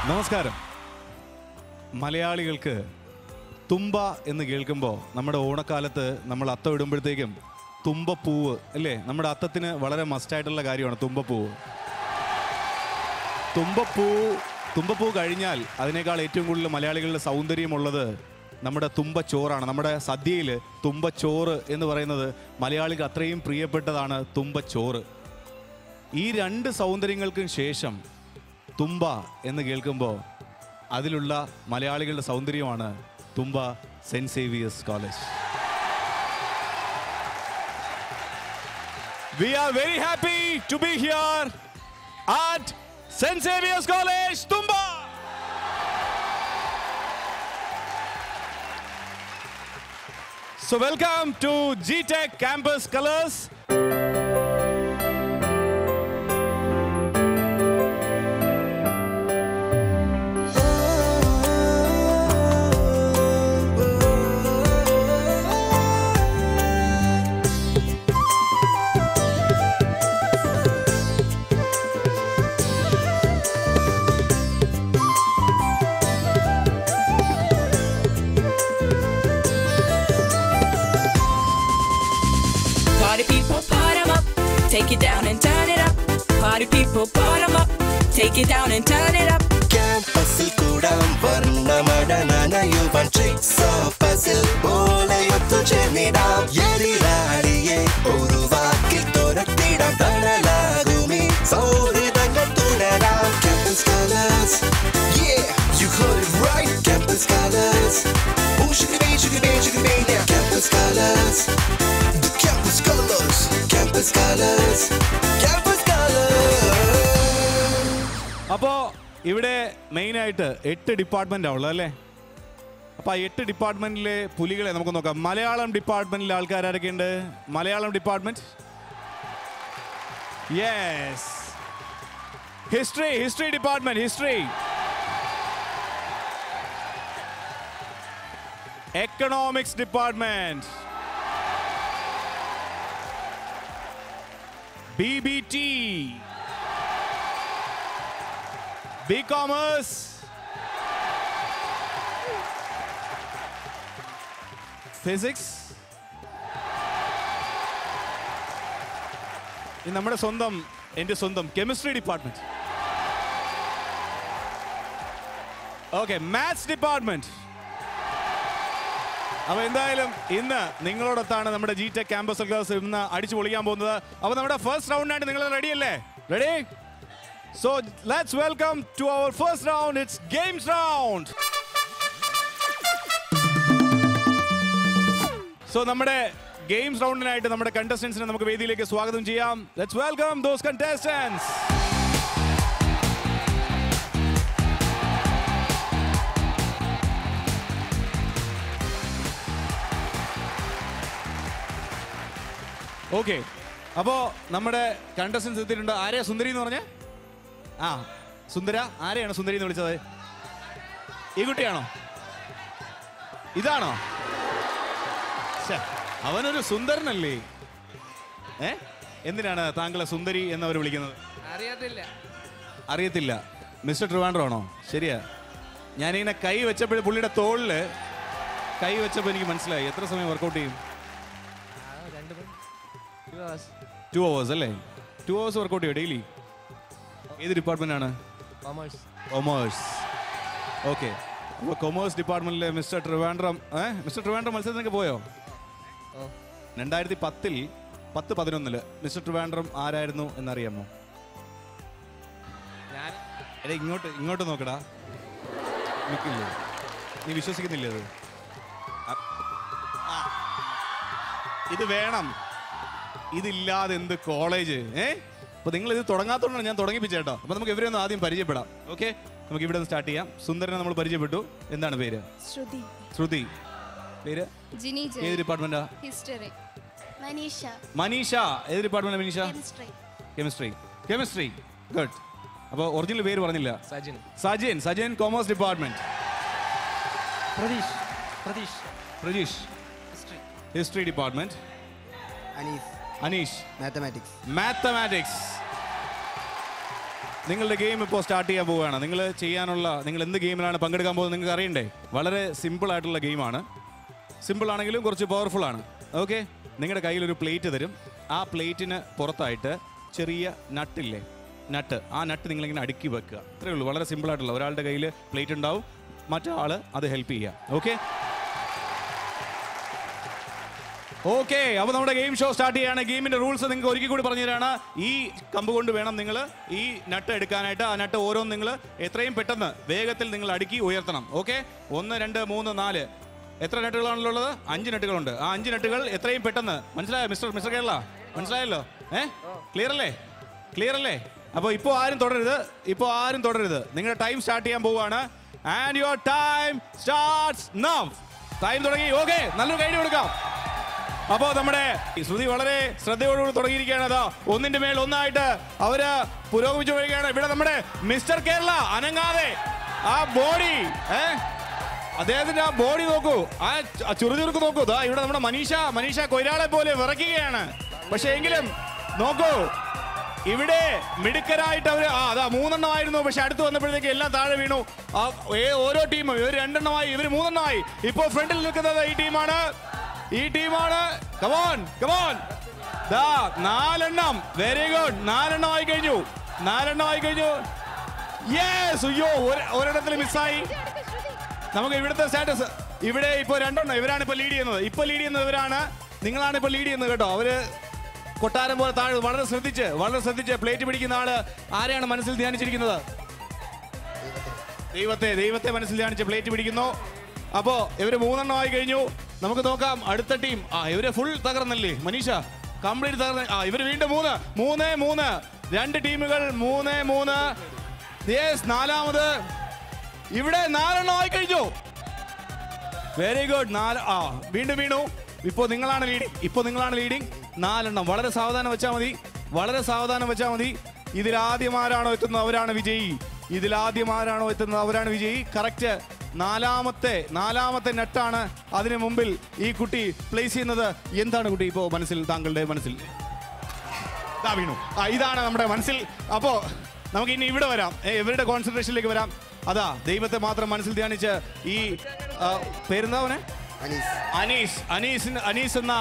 നമസ്കാരം മലയാളികൾക്ക് തുമ്പ എന്ന് കേൾക്കുമ്പോൾ നമ്മുടെ ഓണക്കാലത്ത് നമ്മൾ അത്തം ഇടുമ്പോഴത്തേക്കും തുമ്പപ്പൂവ് അല്ലേ നമ്മുടെ അത്തത്തിന് വളരെ മസ്റ്റായിട്ടുള്ള കാര്യമാണ് തുമ്പപ്പൂവ് തുമ്പപ്പൂ തുമ്പപ്പൂ കഴിഞ്ഞാൽ അതിനേക്കാൾ ഏറ്റവും കൂടുതൽ മലയാളികളുടെ സൗന്ദര്യമുള്ളത് നമ്മുടെ തുമ്പച്ചോറാണ് നമ്മുടെ സദ്യയിൽ തുമ്പച്ചോറ് എന്ന് പറയുന്നത് മലയാളിക്ക് അത്രയും പ്രിയപ്പെട്ടതാണ് തുമ്പച്ചോറ് ഈ രണ്ട് സൗന്ദര്യങ്ങൾക്കും ശേഷം തുമ്പ എന്ന് കേൾക്കുമ്പോൾ അതിലുള്ള മലയാളികളുടെ സൗന്ദര്യമാണ് Thumba saint Xavier's college we are very happy to be here at saint Xavier's college Thumba So welcome to GTech Campus Colors. Party people, bottom up. Take it down and turn it up. Party people, bottom up. Take it down and turn it up. ക്യാമ്പസിൽ കൂടാം വർണ്ണമടനനയുവൻ tricks of puzzle പോലെ ഒത്തുചേർന്നിടാം എതിരാളിയെ ഒരു വാക്കിൽ തുരത്തിടാം തണലാകുമി സൗഹൃദങ്ങൾ തുടരാം campus colours Yeah, you heard it right. Campus colors. Oh, should be, should be, should be now. Campus colors. The campus colors. Campus colors. Campus colors. അപ്പോൾ ഇവിടെ മെയിനായിട്ട് എട്ട് ഡിപ്പാർട്ട്മെൻ്റ് ഉള്ളത് അല്ലേ അപ്പോൾ ആ എട്ട് ഡിപ്പാർട്ട്മെൻറ്റിലെ പുലികളെ നമുക്ക് നോക്കാം മലയാളം ഡിപ്പാർട്ട്മെൻറ്റിലെ ആൾക്കാരൊക്കെ ഉണ്ട് Malayalam department yes history history department history economics department B B T B-commerce. Physics. ഇത് നമ്മുടെ സ്വന്തം എൻ്റെ സ്വന്തം chemistry department okay maths department അപ്പൊ എന്തായാലും ഇന്ന് നിങ്ങളോടൊത്താണ് നമ്മുടെ ജി ടെക് ക്യാമ്പസ് ക്ലാസ് ഇന്ന് അടിച്ചു പൊളിക്കാൻ പോകുന്നത് അപ്പൊ നമ്മുടെ ഫസ്റ്റ് റൗണ്ടായിട്ട് നിങ്ങൾ റെഡി അല്ലേ ready So let's welcome to our first round. It's games round. So നമ്മുടെ ഗെയിംസ് റൗണ്ടിനായിട്ട് നമ്മുടെ കണ്ടസ്റ്റൻസിനെ നമുക്ക് വേദിയിലേക്ക് സ്വാഗതം ചെയ്യാം let's welcome those contestants okay അപ്പോ നമ്മുടെ കണ്ടസ്റ്റൻസ് എത്തിയിട്ടുണ്ട് ആരെയാ സുന്ദരി എന്ന് പറഞ്ഞേ ആ സുന്ദര ആരെയാണ് സുന്ദരി എന്ന് വിളിച്ചത് ഈ കുട്ടിയാണോ ഇതാണോ ശ്ശെ, അവനൊരു സുന്ദരനല്ലേ ഏ എന്തിനാണ് താങ്കളെ സുന്ദരി എന്നവർ വിളിക്കുന്നത് അറിയത്തില്ല അറിയത്തില്ല മിസ്റ്റർ ട്രിവാൻഡ്രോ ആണോ ശരിയാ ഞാനിങ്ങനെ കൈ വെച്ചപ്പോൾ പുള്ളിയുടെ തോളില് കൈ വെച്ചപ്പോൾ എനിക്ക് മനസ്സിലായി എത്ര സമയം വർക്കൗട്ട് ചെയ്യും രണ്ട് ടു അവേഴ്സ് അല്ലേ ടു അവേഴ്സ് വർക്കൗട്ട് ചെയ്യോ ഡെയിലി ഏത് ഡിപ്പാർട്ട്മെന്റ് ആണ് കോമേഴ്സ് കൊമേഴ്സ് ഓക്കെ അപ്പോൾ കൊമേഴ്സ് ഡിപ്പാർട്ട്മെന്റിലെ മിസ്റ്റർ ട്രിവാൻഡ്രം ഏ മിസ്റ്റർ ട്രിവാൻഡ്രം മത്സരത്തിനൊക്കെ പോയോ ഓ രണ്ടായിരത്തി പത്തിൽ പത്ത് പതിനൊന്നില് മിസ്റ്റർ ട്രിവാൻഡ്രം ആരായിരുന്നു എന്നറിയാമോ ഞാൻ എടാ ഇങ്ങോട്ട് ഇങ്ങോട്ട് നോക്കടാ നിൽക്കില്ലേ നീ വിശ്വസിക്കുന്നില്ലേ അത് അ- ആ. ഇത് വേണം ഇതില്ലാതെ എന്ത് കോളേജ് ഏ അപ്പൊ നിങ്ങൾ ഇത് തുടങ്ങാത്തോണ്ടാണ് ഞാൻ തുടങ്ങിപ്പിച്ചേട്ടോ അപ്പൊ നമുക്ക് ഇവരെ ഒന്ന് ആദ്യം പരിചയപ്പെടാം ഓക്കെ നമുക്ക് ഇവിടെ നിന്ന് സ്റ്റാർട്ട് ചെയ്യാം സുന്ദരനെ നമ്മൾ പരിചയപ്പെട്ടു എന്താണ് പേര് ശ്രുതി ശ്രുതി പേര് ജിനി ഏത് ജെ ഡിപ്പാർട്ട്മെന്റാ ഹിസ്റ്ററി മനീഷ മനീഷ ഏത് department Manisha chemistry chemistry chemistry good അപ്പോൾ ഒറിജിനൽ പേര് പറഞ്ഞില്ല Sajin Sajin Sajin commerce department Pratheesh Pratheesh Prajeesh history history department Anees Aneesh mathematics mathematics നിങ്ങളുടെ ഗെയിം ഇപ്പോൾ സ്റ്റാർട്ട് ചെയ്യാൻ പോവുകയാണ് നിങ്ങൾ ചെയ്യാനുള്ള നിങ്ങൾ എന്ത് ഗെയിമിലാണ് പങ്കെടുക്കാൻ പോകുന്നത് നിങ്ങൾക്ക് അറിയണ്ടേ വളരെ സിമ്പിൾ ആയിട്ടുള്ള ഗെയിമാണ് സിമ്പിൾ ആണെങ്കിലും കുറച്ച് പവർഫുൾ ആണ് ഓക്കെ നിങ്ങളുടെ കയ്യിൽ ഒരു പ്ലേറ്റ് തരും ആ പ്ലേറ്റിന് പുറത്തായിട്ട് ചെറിയ നട്ടില്ലേ നട്ട് ആ നട്ട് നിങ്ങളിങ്ങനെ അടുക്കി വെക്കുക അത്രേ ഉള്ളൂ വളരെ സിമ്പിൾ ആയിട്ടുള്ള ഒരാളുടെ കയ്യിൽ പ്ലേറ്റ് ഉണ്ടാവും മറ്റേ അത് ഹെൽപ്പ് ചെയ്യുക ഓക്കെ ഓക്കെ അപ്പോൾ നമ്മുടെ ഗെയിം ഷോ സ്റ്റാർട്ട് ചെയ്യാണ് ഗെയിമിന്റെ റൂൾസ് നിങ്ങൾക്ക് ഒരിക്കൽ കൂടി പറഞ്ഞു തരാണ് ഈ കമ്പ് കൊണ്ട് വേണം നിങ്ങൾ ഈ നട്ട് എടുക്കാനായിട്ട് ആ നട്ട് ഓരോന്ന് നിങ്ങൾ എത്രയും പെട്ടെന്ന് വേഗത്തിൽ നിങ്ങൾ അടുക്കി ഉയർത്തണം ഓക്കെ ഒന്ന് രണ്ട് മൂന്ന് നാല് എത്ര നട്ടുകളാണല്ലോ ഉള്ളത് അഞ്ച് നട്ടുകളുണ്ട് ആ അഞ്ച് നട്ടുകൾ എത്രയും പെട്ടെന്ന് മനസ്സിലായോ മിസ്റ്റർ മിസ്റ്റർ കേരള മനസ്സിലായല്ലോ ഏ ക്ലിയർ അല്ലേ ക്ലിയർ അല്ലേ അപ്പോൾ ഇപ്പോൾ ആരും തുടരരുത് ഇപ്പോൾ ആരും തുടരരുത് നിങ്ങളുടെ ടൈം സ്റ്റാർട്ട് ചെയ്യാൻ പോവുകയാണ് and your time starts now time തുടങ്ങി ഓക്കെ നല്ലൊരു കൈഡ് കൊടുക്കാം അപ്പോ നമ്മുടെ ഈ ശ്രുതി വളരെ ശ്രദ്ധയോടുകൂടി തുടങ്ങിയിരിക്കുകയാണ് അതാ ഒന്നിന്റെ മേൽ ഒന്നായിട്ട് അവര് പുരോഗമിച്ചു വരികയാണ് ഇവിടെ നമ്മുടെ മിസ്റ്റർ കേരള അനങ്ങാതെ ആ ബോഡി ഏ അദ്ദേഹത്തിന്റെ ആ ബോഡി നോക്കൂ ആ ചു- ആ ചുറുചുറുക്ക് നോക്കൂ ദാ ഇവിടെ നമ്മുടെ മനീഷ മനീഷ കൊയ്രാളെ പോലെ വിറയ്ക്കുകയാണ് പക്ഷെ എങ്കിലും നോക്കൂ ഇവിടെ മിടുക്കരായിട്ട് അവര് ആ അതാ മൂന്നെണ്ണമായിരുന്നു പക്ഷെ അടുത്ത് വന്നപ്പോഴത്തേക്ക് എല്ലാം താഴെ വീണു ആ ഏ- ഓരോ ടീമും ഇവർ രണ്ടെണ്ണമായി ഇവർ മൂന്നെണ്ണമായി ഇപ്പോൾ ഫ്രണ്ടിൽ നിൽക്കുന്നത് ഈ ടീമാണ് ഈ ടീമാണ് കമോൺ കമോൺ ദാ നാലെണ്ണം വെരി ഗുഡ് നാലെണ്ണം ആയി കഴിഞ്ഞു നാലെണ്ണം ആയി കഴിഞ്ഞു യെസ് അയ്യോ ഒരു- ഒരെണ്ണത്തിൽ മിസ്സായി നമുക്ക് ഇവിടുത്തെ സ്റ്റാറ്റസ് ഇവിടെ ഇപ്പോൾ രണ്ടെണ്ണം ഇവരാണ് ഇപ്പോൾ ലീഡ് ചെയ്യുന്നത് ഇപ്പോൾ ലീഡ് ചെയ്യുന്നത് ഇവരാണ് നിങ്ങളാണ് ഇപ്പോൾ ലീഡ് ചെയ്യുന്നത് കേട്ടോ അവര് കൊട്ടാരം പോലെ താഴെ വളരെ ശ്രദ്ധിച്ച് വളരെ ശ്രദ്ധിച്ച് പ്ലേറ്റ് പിടിക്കുന്ന ആള് ആരെയാണ് മനസ്സിൽ ധ്യാനിച്ചിരിക്കുന്നത് ദൈവത്തെ ദൈവത്തെ മനസ്സിൽ ധ്യാനിച്ച് പ്ലേറ്റ് പിടിക്കുന്നു അപ്പോ ഇവര് മൂന്നെണ്ണം ആയി കഴിഞ്ഞു നമുക്ക് നോക്കാം അടുത്ത ടീം ആ ഇവര് ഫുൾ തകർന്നല്ലേ മനീഷ കംപ്ലീറ്റ് തകർന്ന ആ ഇവര് വീണ്ടും മൂന്ന് മൂന്ന് മൂന്ന് രണ്ട് ടീമുകൾ മൂന്ന് മൂന്ന് യെസ് നാലാമത് ഇവിടെ നാലെണ്ണം ആയി കഴിഞ്ഞു വെരി ഗുഡ് നാല് ആ വീണ്ടും വീണു ഇപ്പോ നിങ്ങളാണ് ലീഡിങ് ഇപ്പോ നിങ്ങളാണ് ലീഡിങ് നാലെണ്ണം വളരെ സാവധാനം വെച്ചാൽ മതി വളരെ സാവധാനം വെച്ചാൽ മതി ഇതിൽ ആദ്യം ആരാണോ എത്തുന്നത് അവരാണ് വിജയി ഇതിൽ ആദ്യം ആരാണോ എത്തുന്നത് അവരാണ് വിജയി കറക്റ്റ് നാലാമത്തെ നാലാമത്തെ നെട്ടാണ് അതിനു മുമ്പിൽ ഈ കുട്ടി പ്ലേസ് ചെയ്യുന്നത് എന്താണ് കുട്ടി ഇപ്പോ മനസ്സിൽ താങ്കളുടെ മനസ്സിൽ ഇതാ വീണു ആ ഇതാണ് നമ്മുടെ മനസ്സിൽ അപ്പോ നമുക്ക് ഇനി ഇവിടെ വരാം ഏ, ഇവരുടെ കോൺസെൻട്രേഷനിലേക്ക് വരാം അതാ ദൈവത്തെ മാത്രം മനസ്സിൽ ധ്യാനിച്ച് ഈ ആ, പേരെന്താവനെ അനീസ് അനീസ് അനീസ് അനീസ് എന്ന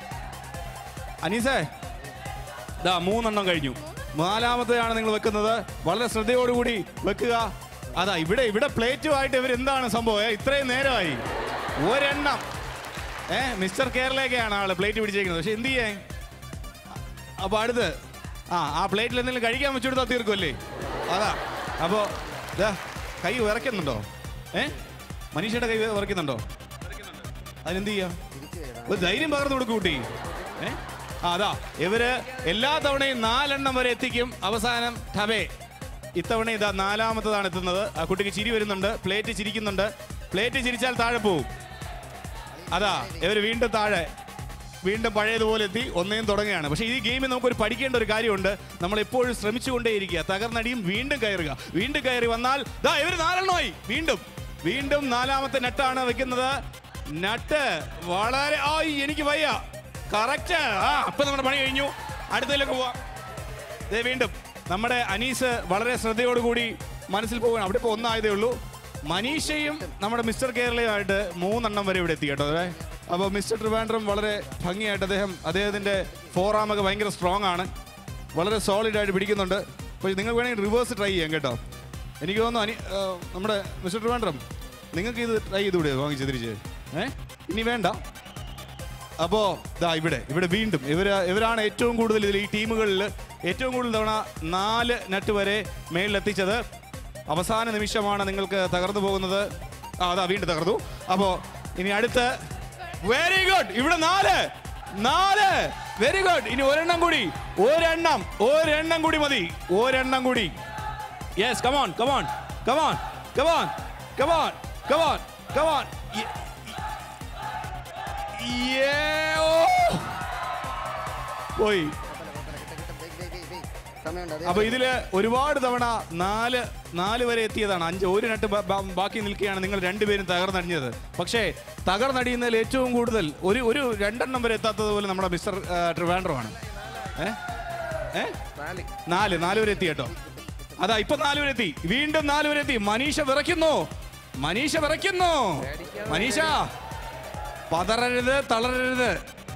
അനീസേ ദാ മൂന്നെണ്ണം കഴിഞ്ഞു നാലാമത്തെയാണ് നിങ്ങൾ വെക്കുന്നത് വളരെ ശ്രദ്ധയോടുകൂടി വെക്കുക അതാ ഇവിടെ ഇവിടെ പ്ലേറ്റുമായിട്ട് ഇവർ എന്താണ് സംഭവം ഏ, ഇത്രയും നേരമായി ഒരെണ്ണം ഏ മിസ്റ്റർ കേരളയൊക്കെയാണ് ആള് പ്ലേറ്റ് പിടിച്ചേക്കുന്നത് പക്ഷെ എന്ത് ചെയ്യേ അപ്പൊ അടുത്ത് ആ ആ പ്ലേറ്റിൽ എന്തെങ്കിലും കഴിക്കാൻ വെച്ചെടുത്താൽ തീർക്കുമല്ലേ അതാ അപ്പോ ദാ കൈ വിറയ്ക്കുന്നുണ്ടോ ഏ മനീഷയുടെ കൈ വിറയ്ക്കുന്നുണ്ടോ അതിനെന്ത് ചെയ്യാ ഒരു ധൈര്യം പകർന്നു കൊടുക്കും കുട്ടി ഏ ആ അതാ ഇവര് എല്ലാ തവണയും നാലെണ്ണം വരെ എത്തിക്കും അവസാനം ടബേ ഇത്തവണ ഇതാ നാലാമത്തതാണ് എത്തുന്നത് ആ കുട്ടിക്ക് ചിരി വരുന്നുണ്ട് പ്ലേറ്റ് ചിരിക്കുന്നുണ്ട് പ്ലേറ്റ് ചിരിച്ചാൽ താഴെ പോവും അതാ ഇവർ വീണ്ടും താഴെ വീണ്ടും പഴയതുപോലെ എത്തി ഒന്നേം തുടങ്ങുകയാണ് പക്ഷേ ഈ ഗെയിമിൽ നമുക്കൊരു പഠിക്കേണ്ട ഒരു കാര്യമുണ്ട് നമ്മൾ എപ്പോഴും ശ്രമിച്ചുകൊണ്ടേയിരിക്കുക തകർന്നടിയും വീണ്ടും കയറുക വീണ്ടും കയറി വന്നാൽ ദാ ഇവർ നാലെണ്ണമായി വീണ്ടും വീണ്ടും നാലാമത്തെ നെട്ടാണ് വെക്കുന്നത് നട്ട് വളരെ ആ എനിക്ക് വയ്യ കറക്റ്റ് ആ അപ്പൊ നമ്മുടെ പണി കഴിഞ്ഞു അടുത്തതിലേക്ക് പോവാം ദേ വീണ്ടും നമ്മുടെ അനീസ് വളരെ ശ്രദ്ധയോടുകൂടി മനസ്സിൽ പോവുകയാണ് അവിടെ ഇപ്പോൾ ഒന്നായതേ ഉള്ളൂ മനീഷയും നമ്മുടെ മിസ്റ്റർ കേരളയുമായിട്ട് മൂന്നെണ്ണം വരെ ഇവിടെ എത്തി കേട്ടോ അതെ അപ്പോൾ മിസ്റ്റർ ട്രിവാൻഡ്രം വളരെ ഭംഗിയായിട്ട് അദ്ദേഹം അദ്ദേഹത്തിൻ്റെ ഫോറാമൊക്കെ ഭയങ്കര സ്ട്രോങ് ആണ് വളരെ സോളിഡ് ആയിട്ട് പിടിക്കുന്നുണ്ട് അപ്പോൾ നിങ്ങൾക്ക് വേണമെങ്കിൽ റിവേഴ്സ് ട്രൈ ചെയ്യാം കേട്ടോ എനിക്ക് തോന്നുന്നു അനി ആ, നമ്മുടെ മിസ്റ്റർ ട്രിവാൻഡ്രം നിങ്ങൾക്ക് ഇത് ട്രൈ ചെയ്തുകൂടെ വാങ്ങിച്ച് തിരിച്ച് ഏ ഇനി വേണ്ട അപ്പോ ദാ ഇവിടെ ഇവിടെ വീണ്ടും ഇവര് ഇവരാണ് ഏറ്റവും കൂടുതൽ ഇതിൽ ഈ ടീമുകളിൽ ഏറ്റവും കൂടുതൽ തവണ നാല് നെറ്റ് വരെ മേളിലെത്തിച്ചത് അവസാന നിമിഷമാണ് നിങ്ങൾക്ക് തകർന്നു പോകുന്നത് ആ അതാ വീണ്ടും തകർന്നു അപ്പോ ഇനി അടുത്ത് വെരി ഗുഡ് ഇവിടെ നാല് നാല് വെരി ഗുഡ് ഇനി ഒരെണ്ണം കൂടി ഒരെണ്ണം ഒരെണ്ണം കൂടി മതി ഒരെണ്ണം കൂടി yes come on come on come on come on come on come on come on Yeah! Oh! പോയി അപ്പൊ ഇതില് ഒരുപാട് തവണ നാല് നാല് വരെ എത്തിയതാണ് അഞ്ച് ഒരു നട്ട് ബ- ബ- ബാക്കി നിൽക്കുകയാണ് നിങ്ങൾ രണ്ടുപേരും തകർന്നടിഞ്ഞത് പക്ഷേ തകർന്നടിയുന്നതിൽ ഏറ്റവും കൂടുതൽ ഒരു ഒരു രണ്ടെണ്ണം വരെ എത്താത്തത് പോലെ നമ്മുടെ മിസ്റ്റർ ട്രിവാൻഡ്രോ ആണ് ഏ ഏ നാല് നാല് വരെ എത്തി കേട്ടോ അതാ ഇപ്പൊ നാലുപേരെത്തി വീണ്ടും നാലുപേരെത്തി മനീഷ വിറയ്ക്കുന്നു മനീഷ വിറയ്ക്കുന്നു മനീഷ പതറരുത് തളരരുത്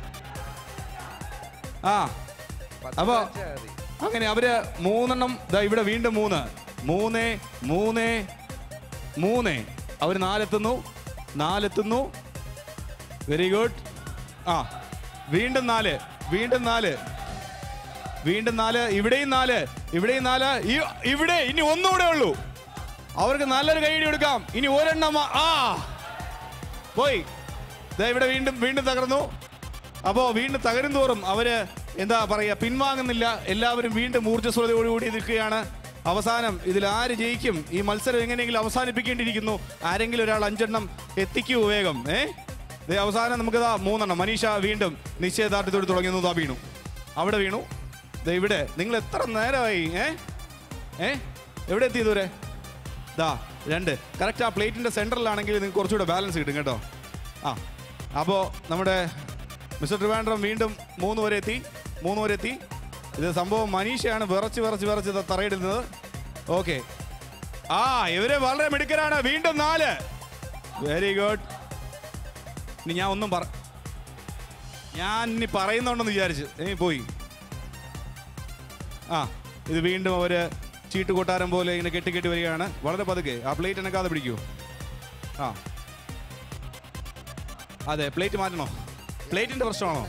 ആ അപ്പൊ അങ്ങനെ അവര് മൂന്നെണ്ണം ദാ ഇവിടെ വീണ്ടും മൂന്ന് മൂന്ന് മൂന്ന് മൂന്ന് അവര് നാലെത്തുന്നു നാലെത്തുന്നു വെരി ഗുഡ് ആ വീണ്ടും നാല് വീണ്ടും നാല് വീണ്ടും നാല് ഇവിടെയും നാല് ഇവിടെയും നാല് ഈ- ഇവിടെ ഇനി ഒന്നുകൂടെ ഉള്ളൂ അവർക്ക് നല്ലൊരു കൈയടി കൊടുക്കാം ഇനി ഒരെണ്ണം ആ- ആ പോയി ദേ ഇവിടെ വീണ്ടും വീണ്ടും തകർന്നു അപ്പോ വീണ്ടും തകരും തോറും അവര് എന്താ പറയാ പിൻവാങ്ങുന്നില്ല എല്ലാവരും വീണ്ടും ഊർജ്ജസ്വലതയോടുകൂടി നിൽക്കുകയാണ് അവസാനം ഇതിൽ ആര് ജയിക്കും ഈ മത്സരം എങ്ങനെയെങ്കിലും അവസാനിപ്പിക്കേണ്ടിയിരിക്കുന്നു ആരെങ്കിലും ഒരാൾ അഞ്ചെണ്ണം എത്തിക്കൂ വേഗം ഏ ദേ അവസാനം നമുക്കിതാ മൂന്നെണ്ണം മനീഷ വീണ്ടും നിശ്ചയദാർഢ്യത്തോട് തുടങ്ങുന്നു ദാ വീണു അവിടെ വീണു ദേ ഇവിടെ നിങ്ങൾ എത്ര നേരമായി ഏ ഏ എവിടെ എത്തി ഇതുവരെ ദാ രണ്ട് കറക്റ്റ് ആ പ്ലേറ്റിന്റെ സെന്ററിലാണെങ്കിൽ നിങ്ങൾക്ക് കുറച്ചുകൂടെ ബാലൻസ് കിട്ടും കേട്ടോ ആ അപ്പോൾ നമ്മുടെ മിസ്റ്റർ ട്രിവാൻഡ്രം വീണ്ടും മൂന്ന് വരെ എത്തി മൂന്ന് വരെ എത്തി ഇത് സംഭവം മനീഷയാണ് വിറച്ച് വിറച്ച് വിറച്ച് ഇത് തറയിടുന്നത് ഓക്കെ ആ ഇവര് വളരെ മിടുക്കരാണ് വീണ്ടും നാല് വെരി ഗുഡ് ഇനി ഞാൻ ഒന്നും പറ ഞാൻ ഇനി പറയുന്നുണ്ടെന്ന് വിചാരിച്ചു ഇനി പോയി ആ ഇത് വീണ്ടും അവര് ചീട്ട് കൊട്ടാരം പോലെ ഇങ്ങനെ കെട്ടി കെട്ടി വരികയാണ് വളരെ പതുക്കെ ആ പ്ലേറ്റ് എനക്കാതെ പിടിക്കൂ ആ അതെ പ്ലേറ്റ് മാറ്റണോ പ്ലേറ്റിന്റെ പ്രശ്നമാണോ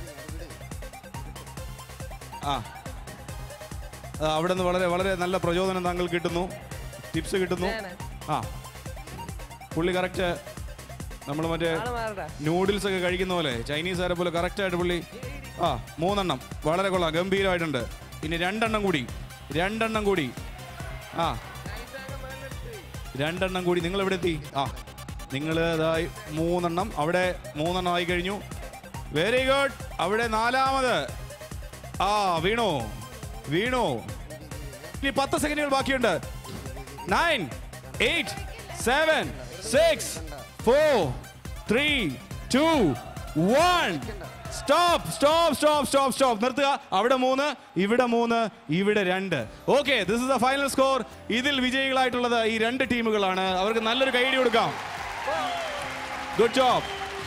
ആ ആ, അവിടെ നിന്ന് വളരെ വളരെ നല്ല പ്രചോദനം താങ്കൾ കിട്ടുന്നു ടിപ്സ് കിട്ടുന്നു ആ പുള്ളി കറക്റ്റ് നമ്മൾ മറ്റേ നൂഡിൽസ് ഒക്കെ കഴിക്കുന്ന പോലെ ചൈനീസുകാരെ പോലെ കറക്റ്റ് ആയിട്ട് പുള്ളി ആ മൂന്നെണ്ണം വളരെ കൊള്ളാം ഗംഭീരമായിട്ടുണ്ട് ഇനി രണ്ടെണ്ണം കൂടി രണ്ടെണ്ണം കൂടി ആ രണ്ടെണ്ണം കൂടി നിങ്ങൾ എവിടെ എത്തി ആ നിങ്ങൾ ഇതായി മൂന്നെണ്ണം അവിടെ മൂന്നെണ്ണം ആയി കഴിഞ്ഞു വെരി ഗുഡ് അവിടെ നാലാമത് ആ വീണു വീണു ഇനി പത്ത് സെക്കൻഡുകൾ ബാക്കിയുണ്ട് nine eight seven six four three two one stop stop stop stop stop നിർത്തുക അവിടെ മൂന്ന് ഇവിടെ മൂന്ന് ഇവിടെ രണ്ട് okay this is the final score ഇതിൽ വിജയികളായിട്ടുള്ളത് ഈ രണ്ട് ടീമുകളാണ് അവർക്ക് നല്ലൊരു കൈഡി കൊടുക്കാം ഗുഡ് ജോബ്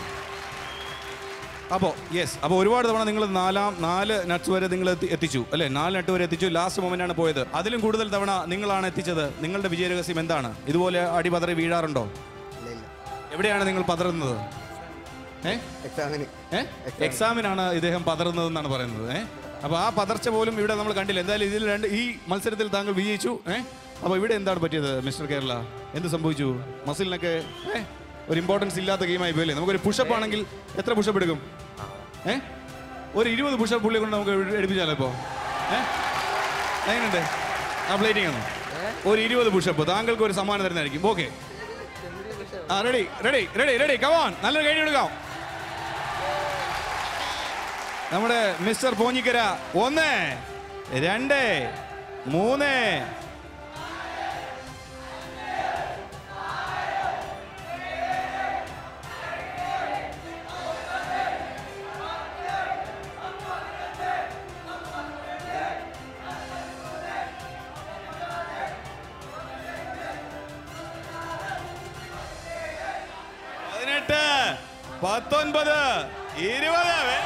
അപ്പോൾ യെസ് അപ്പോൾ ഒരുപാട് തവണ നിങ്ങൾ നാലാം നാല് നട്ട്സ് വരെ നിങ്ങൾ എത്തി- എത്തിച്ചു അല്ലേ നാല് നട്ട് വരെ എത്തിച്ചു ലാസ്റ്റ് മൊമെന്റ് ആണ് പോയത് അതിലും കൂടുതൽ തവണ നിങ്ങളാണ് എത്തിച്ചത് നിങ്ങളുടെ വിജയരഹസ്യം എന്താണ് ഇതുപോലെ അടിപതറി വീഴാറുണ്ടോ എവിടെയാണ് നിങ്ങൾ പതറുന്നത് ഏ എക്സാമിന് ഏ എക്സാമിനാണ് ഇദ്ദേഹം പതറുന്നതെന്നാണ് പറയുന്നത് ഏ അപ്പോൾ ആ പതർച്ച പോലും ഇവിടെ നമ്മൾ കണ്ടില്ല എന്തായാലും ഇതിൽ രണ്ട് ഈ മത്സരത്തിൽ താങ്കൾ വിജയിച്ചു ഏ അപ്പോൾ ഇവിടെ എന്താണ് പറ്റിയത് മിസ്റ്റർ കേരള എന്ത് സംഭവിച്ചു മസിലിനൊക്കെ ഏ ഒരു ഇമ്പോർട്ടൻസ് ഇല്ലാത്ത ഗെയിമായി പോയില്ലേ നമുക്കൊരു പുഷപ്പ് ആണെങ്കിൽ എത്ര പുഷപ്പ് എടുക്കും ഏ ഒരു ഇരുപത് പുഷപ്പ് പുള്ളി കൊണ്ട് നമുക്ക് എടുപ്പിച്ചാലോ ഇപ്പോൾ ഏ എങ്ങനെയുണ്ട് ആ പ്ലേറ്റിംഗ് ആണ് ഒരു ഇരുപത് പുഷപ്പ് താങ്കൾക്ക് ഒരു സമ്മാനം തരുന്നതായിരിക്കും ഓക്കെ ആ ready ready ready ready come on നല്ലൊരു കൈ കൊടുക്കാം നമ്മുടെ മിസ്റ്റർ പോഞ്ഞിക്കര ഒന്ന് രണ്ട് മൂന്ന് പതിനെട്ട് പത്തൊൻപത് ഇരുപത് വേ-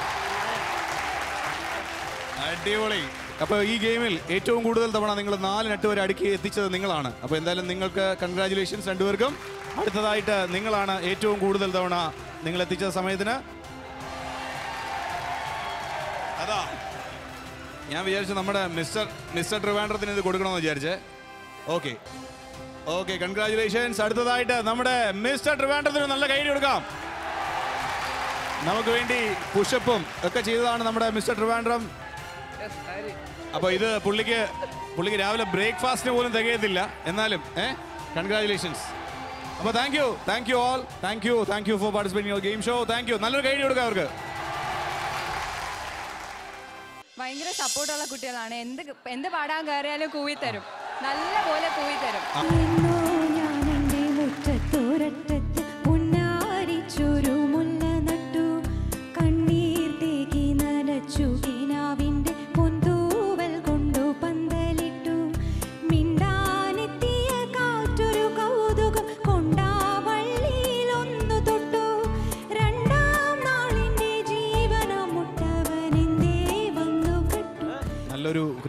അടിപൊളി അപ്പൊ ഈ ഗെയിമിൽ ഏറ്റവും കൂടുതൽ തവണ നിങ്ങൾ നാല് നെട്ട് വരെ അടുക്കി എത്തിച്ചത് നിങ്ങളാണ് അപ്പൊ എന്തായാലും നിങ്ങൾക്ക് കൺഗ്രാചുലേഷൻസ് രണ്ടുപേർക്കും അടുത്തതായിട്ട് നിങ്ങളാണ് ഏറ്റവും കൂടുതൽ തവണ നിങ്ങൾ എത്തിച്ച സമയത്തിന് അതാ ഞാൻ വിചാരിച്ചു നമ്മുടെ മിസ്റ്റർ മിസ്റ്റർ ട്രിവാൻഡ്രത്തിന് ഇത് കൊടുക്കണമെന്ന് വിചാരിച്ചേ ഓക്കെ ഓക്കെ കൺഗ്രാചുലേഷൻസ് അടുത്തതായിട്ട് നമ്മുടെ മിസ്റ്റർ ട്രിവാൻഡ്രത്തിന് നല്ല കൈ കൊടുക്കാം നമുക്ക് വേണ്ടി പുഷപ്പും ഒക്കെ ചെയ്തതാണ് നമ്മുടെ മിസ്റ്റർ ട്രിവാൻഡ്രം അപ്പൊ ഇത് പുള്ളിക്ക് പുള്ളിക്ക് രാവിലെ ബ്രേക്ക്ഫാസ്റ്റിന് പോലും തികയത്തില്ല എന്നാലും ഏ കൺഗ്രാചുലേഷൻസ് അപ്പൊ thank you thank you all thank you thank you for participating your game show thank you നല്ലൊരു കൈ കൊടുക്കാം അവർക്ക് ഭയങ്കര സപ്പോർട്ടുള്ള കുട്ടികളാണ് എന്ത് എന്ത് പാടാൻ കയറിയാലും കൂവിത്തരും നല്ല പോലെ കൂവിത്തരും എന്നോ ഞാനെന്റെ മുറ്റത്തോരറ്റത്ത് പുന്നാരിച്ചൊരു മുല്ല നട്ടു കണ്ണീർ തേകി നനച്ചു കിനാവിന്റെ പൊന്തൂവൽ കൊണ്ടു പന്തലിട്ടു മിന്ന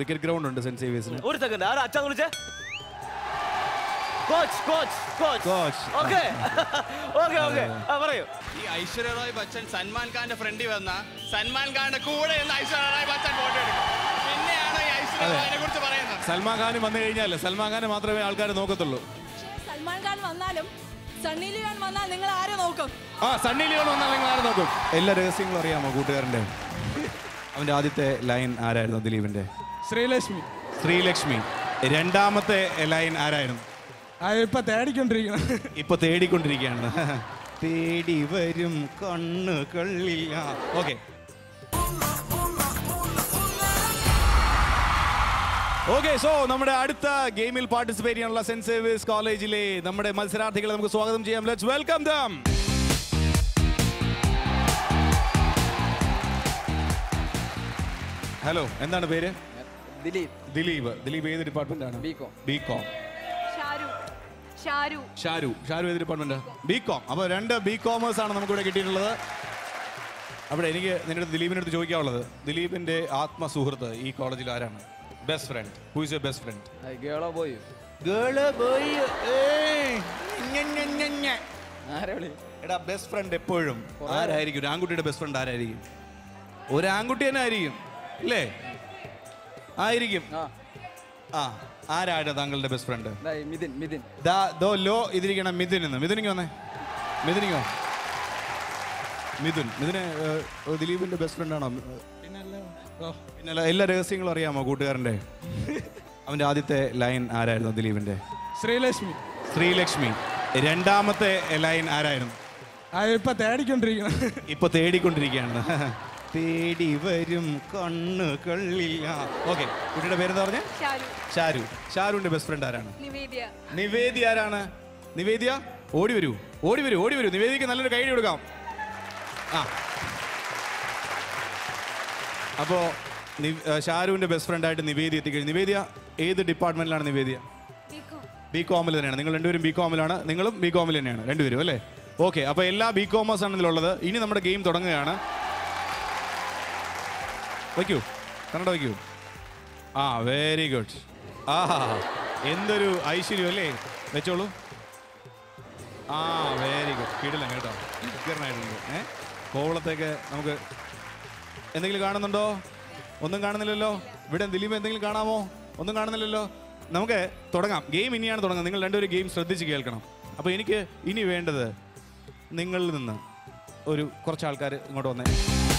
ക്രിക്കറ്റ് ഗ്രൗണ്ട് ഉണ്ട് സെന്റ് സേവിയേഴ്സിന് ഒരു സെക്കൻഡ് ആരാ അച്ഛൻ വിളിച്ചേ coach coach coach Coach. Okay okay okay ആ പറയൂ ഈ ഐശ്വര്യ റോയ് ബച്ചൻ സൽമാൻ ഖാന്റെ ഫ്രണ്ടിൽ വന്ന സൽമാൻ ഖാന്റെ കൂടെ നിന്ന് ഐശ്വര്യ റോയ് ബച്ചൻ ഫോട്ടോ എടുക്കും പിന്നെയാണ് ഈ ഐശ്വര്യ റോയിനെ കുറിച്ച് പറയുന്നത് സൽമാൻ ഖാൻ വന്നു കഴിഞ്ഞാൽ സൽമാൻ ഖാനെ മാത്രമേ ആൾക്കാർ നോക്കത്തുള്ളൂ സൽമാൻ ഖാൻ വന്നാലും സണ്ണി ലിയോൺ വന്നാൽ നിങ്ങൾ ആരെ നോക്കും ആ സണ്ണി ലിയോൺ വന്നാൽ നിങ്ങൾ ആരെ നോക്കും എല്ലാ രഹസ്യങ്ങളും അറിയാമോ കൂട്ടുകാരൻ്റെ അവൻ്റെ ആദ്യത്തെ ലൈൻ ആരായിരുന്നു ദിലീപിൻ്റെ ശ്രീലക്ഷ്മി ശ്രീലക്ഷ്മി രണ്ടാമത്തെ ലൈൻ ആരായിരുന്നു ഇപ്പൊ തേടിക്കൊണ്ടിരിക്കണം ഇപ്പൊ തേടിക്കൊണ്ടിരിക്കുകയാണ് തേടി വരും കണ്ണുകളില്ല ഓക്കെ ഓക്കെ സോ നമ്മുടെ അടുത്ത ഗെയിമിൽ പാർട്ടിസിപ്പേറ്റ് ചെയ്യാനുള്ള സെന്റ് സേവിയസ് കോളേജിലെ നമ്മുടെ മത്സരാർത്ഥികളെ നമുക്ക് സ്വാഗതം ചെയ്യാം ലെറ്റ്സ് വെൽക്കം ദം ഹലോ എന്താണ് പേര് ദിലീപ് ദിലീപ് ദിലീപ് ഏത് ഡിപ്പാർട്ട്മെന്റ് ആണ് ബികോം ബികോം ഷാരു ഷാരു ഷാരു ഷാരു ഏത് ഡിപ്പാർട്ട്മെന്റ് ബി കോം അപ്പോൾ രണ്ട് ബി കോമേഴ്സ് ആണ് നമുക്കിവിടെ കിട്ടിയിട്ടുള്ളത് അവിടെ എനിക്ക് നിന്റെ അടുത്ത് ദിലീപിൻ്റെ അടുത്ത് ചോദിക്കാനുള്ളത് ദിലീപിന്റെ ആത്മസുഹൃത്ത് ഈ കോളേജിൽ ആരാണ് best friend who is your best friend ഗേളോ പോയി ഗേള് ബോയ് ആരെ വിളി എടാ ബെസ്റ്റ് ഫ്രണ്ട് എപ്പോഴും ആരായിരിക്കും ഒരു ആൺകുട്ടിയുടെ ബെസ്റ്റ് ഫ്രണ്ട് ആരായിരിക്കും ഒരു ആൺകുട്ടി തന്നെ ആയിരിക്കും ഇല്ലേ ആയിരിക്കും ആ ആ ആരാണ് താങ്കളുടെ ബെസ്റ്റ് ഫ്രണ്ട് ദാ ഈ മിഥുൻ മിഥുൻ ദാ ദോ ലോ ഇതിരിക്കണം മിഥുൻ എന്ന് മിഥുനിക്ക് വന്നേ മിഥുനിക്കോ മിഥുൻ മിഥുന് ഏഹ്, ദിലീപിന്റെ ബെസ്റ്റ് ഫ്രണ്ട് ആണോ പിന്നെ എല്ലാ രഹസ്യങ്ങളും അറിയാമോ കൂട്ടുകാരന്റെ അവന്റെ ആദ്യത്തെ ലൈൻ ആരായിരുന്നു ദിലീപിന്റെ ശ്രീലക്ഷ്മി ശ്രീലക്ഷ്മി രണ്ടാമത്തെ ലൈൻ ആരായിരുന്നു ഇപ്പൊ തേടിക്കൊണ്ടിരിക്കണം ഇപ്പൊ തേടിക്കൊണ്ടിരിക്കുകയാണ് തേടി വരും കണ്ണുകളില്ല ഓക്കെ കുട്ടിയുടെ പേരെന്താ പറഞ്ഞേ ഷാരു ഷാരു ഷാരുവിന്റെ ബെസ്റ്റ് ഫ്രണ്ട് ആരാണ് നിവേദ്യ നിവേദ്യ ആരാണ് നിവേദ്യ ഓടി വരൂ ഓടി വരൂ ഓടി വരൂ നിവേദിക്ക് നല്ലൊരു കൈ കൊടുക്കാം ആ അപ്പോ നി- ഏ, ഷാരുവിന്റെ ബെസ്റ്റ് ഫ്രണ്ട് ആയിട്ട് നിവേദ്യ എത്തിക്കഴിഞ്ഞു നിവേദ്യ ഏത് ഡിപ്പാർട്ട്മെന്റിലാണ് നിവേദ്യ ബി കോമിൽ തന്നെയാണ് നിങ്ങൾ രണ്ടുപേരും ബി കോമിലാണ് നിങ്ങളും ബി കോമിൽ തന്നെയാണ് രണ്ടുപേരും അല്ലേ ഓക്കെ അപ്പോൾ എല്ലാ ബി കോമേഴ്സ് ആണ് ഇതിലുള്ളത് ഇനി നമ്മുടെ ഗെയിം തുടങ്ങുകയാണ് വയ്ക്കൂ കന്നഡ വയ്ക്കൂ ആ വെരി ഗുഡ് ആ എന്തൊരു ഐശ്വര്യം അല്ലേ വെച്ചോളൂ ആ വെരി ഗുഡ് കിടില്ല കേട്ടോ ഉഗ്രനായിട്ടുണ്ട് ഏ കോവളത്തേക്ക് നമുക്ക് എന്തെങ്കിലും കാണുന്നുണ്ടോ ഒന്നും കാണുന്നില്ലല്ലോ ഇവിടെ ദിലീപ് എന്തെങ്കിലും കാണാമോ ഒന്നും കാണുന്നില്ലല്ലോ നമുക്ക് തുടങ്ങാം ഗെയിം ഇനിയാണ് തുടങ്ങുന്നത് നിങ്ങൾ രണ്ടുപേരും ഗെയിം ശ്രദ്ധിച്ച് കേൾക്കണം അപ്പോൾ എനിക്ക് ഇനി വേണ്ടത് നിങ്ങളിൽ നിന്ന് ഒരു കുറച്ച് ആൾക്കാർ ഇങ്ങോട്ട് വന്നേ